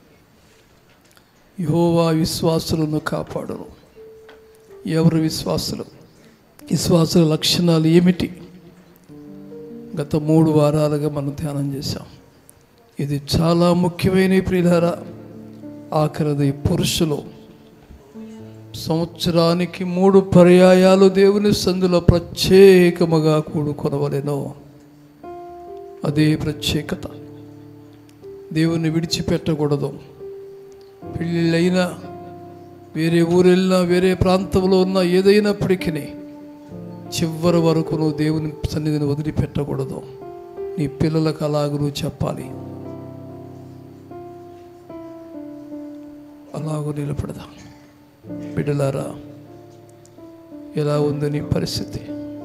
యహోవా విశ్వాసులను కాపాడను ఎవరు విశ్వాసులు విశ్వాసుల లక్షణాలు ఏమిటి గత మూడు వారాలుగా మనం ధ్యానం చేశాం ఇది చాలా ముఖ్యమైన ప్రియులారా ఆఖరిది పురుషులు సంవత్సరానికి మూడు పర్యాయాలు దేవుని సందులో ప్రత్యేకముగా కూడుకొనవలెను అదే ప్రత్యేకత దేవుణ్ణి విడిచిపెట్టకూడదు పెళ్ళిళ్ళైనా వేరే ఊరెళ్ళినా వేరే ప్రాంతంలో ఉన్న ఏదైనప్పటికీ చివరి వరకు నువ్వు దేవుని సన్నిధిని వదిలిపెట్టకూడదు నీ పిల్లలకు అలాగ నువ్వు చెప్పాలి అలాగూ నిలబడదాం బిడ్డలారా ఎలా ఉంది నీ పరిస్థితి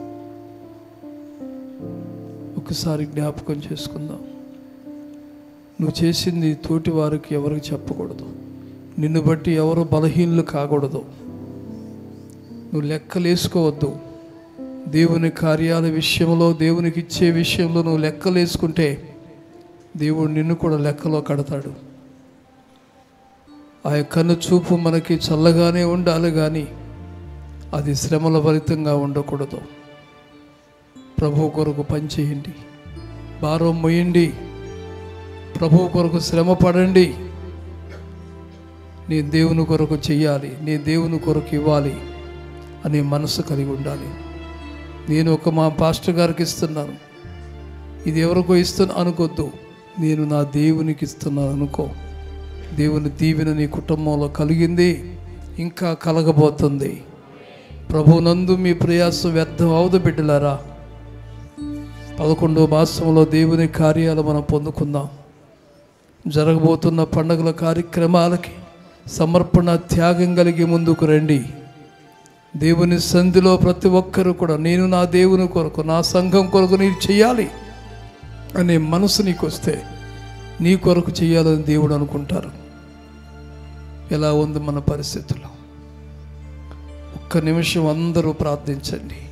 ఒకసారి జ్ఞాపకం చేసుకుందాం నువ్వు చేసింది తోటి వారికి ఎవరికి చెప్పకూడదు నిన్ను బట్టి ఎవరు బలహీనలు కాకూడదు నువ్వు లెక్కలేసుకోవద్దు దేవుని కార్యాల విషయంలో దేవునికి ఇచ్చే విషయంలో నువ్వు లెక్కలేసుకుంటే దేవుడు నిన్ను కూడా లెక్కలో కడతాడు ఆ కన్ను చూపు మనకి చల్లగానే ఉండాలి కానీ అది శ్రమల ఫలితంగా ఉండకూడదు ప్రభు కొరకు పనిచేయండి భారం మొయ్యండి ప్రభు కొరకు శ్రమ పడండి నీ దేవుని కొరకు చెయ్యాలి నీ దేవుని కొరకు ఇవ్వాలి అనే మనసు కలిగి ఉండాలి నేను ఒక మా పాస్టర్ గారికి ఇస్తున్నాను ఇది ఎవరికో ఇస్తున్నా అనుకోద్దు నేను నా దేవునికి ఇస్తున్నాను అనుకో దేవుని దీవెన నీ కుటుంబంలో కలిగింది ఇంకా కలగబోతుంది ప్రభునందు మీ ప్రయాసం వ్యర్థం అవదు బిడ్డలారా పదకొండో మాసంలో దేవుని కార్యాలు మనం పొందుకుందాం జరగబోతున్న పండుగల కార్యక్రమాలకి సమర్పణ త్యాగం కలిగి ముందుకు రండి దేవుని సంధిలో ప్రతి ఒక్కరూ కూడా నేను నా దేవుని కొరకు నా సంఘం కొరకు నేను చేయాలి అనే మనసు నీకు వస్తే నీ కొరకు చేయాలని దేవుడు అనుకుంటారు ఎలా ఉంది మన పరిస్థితుల్లో ఒక్క నిమిషం అందరూ ప్రార్థించండి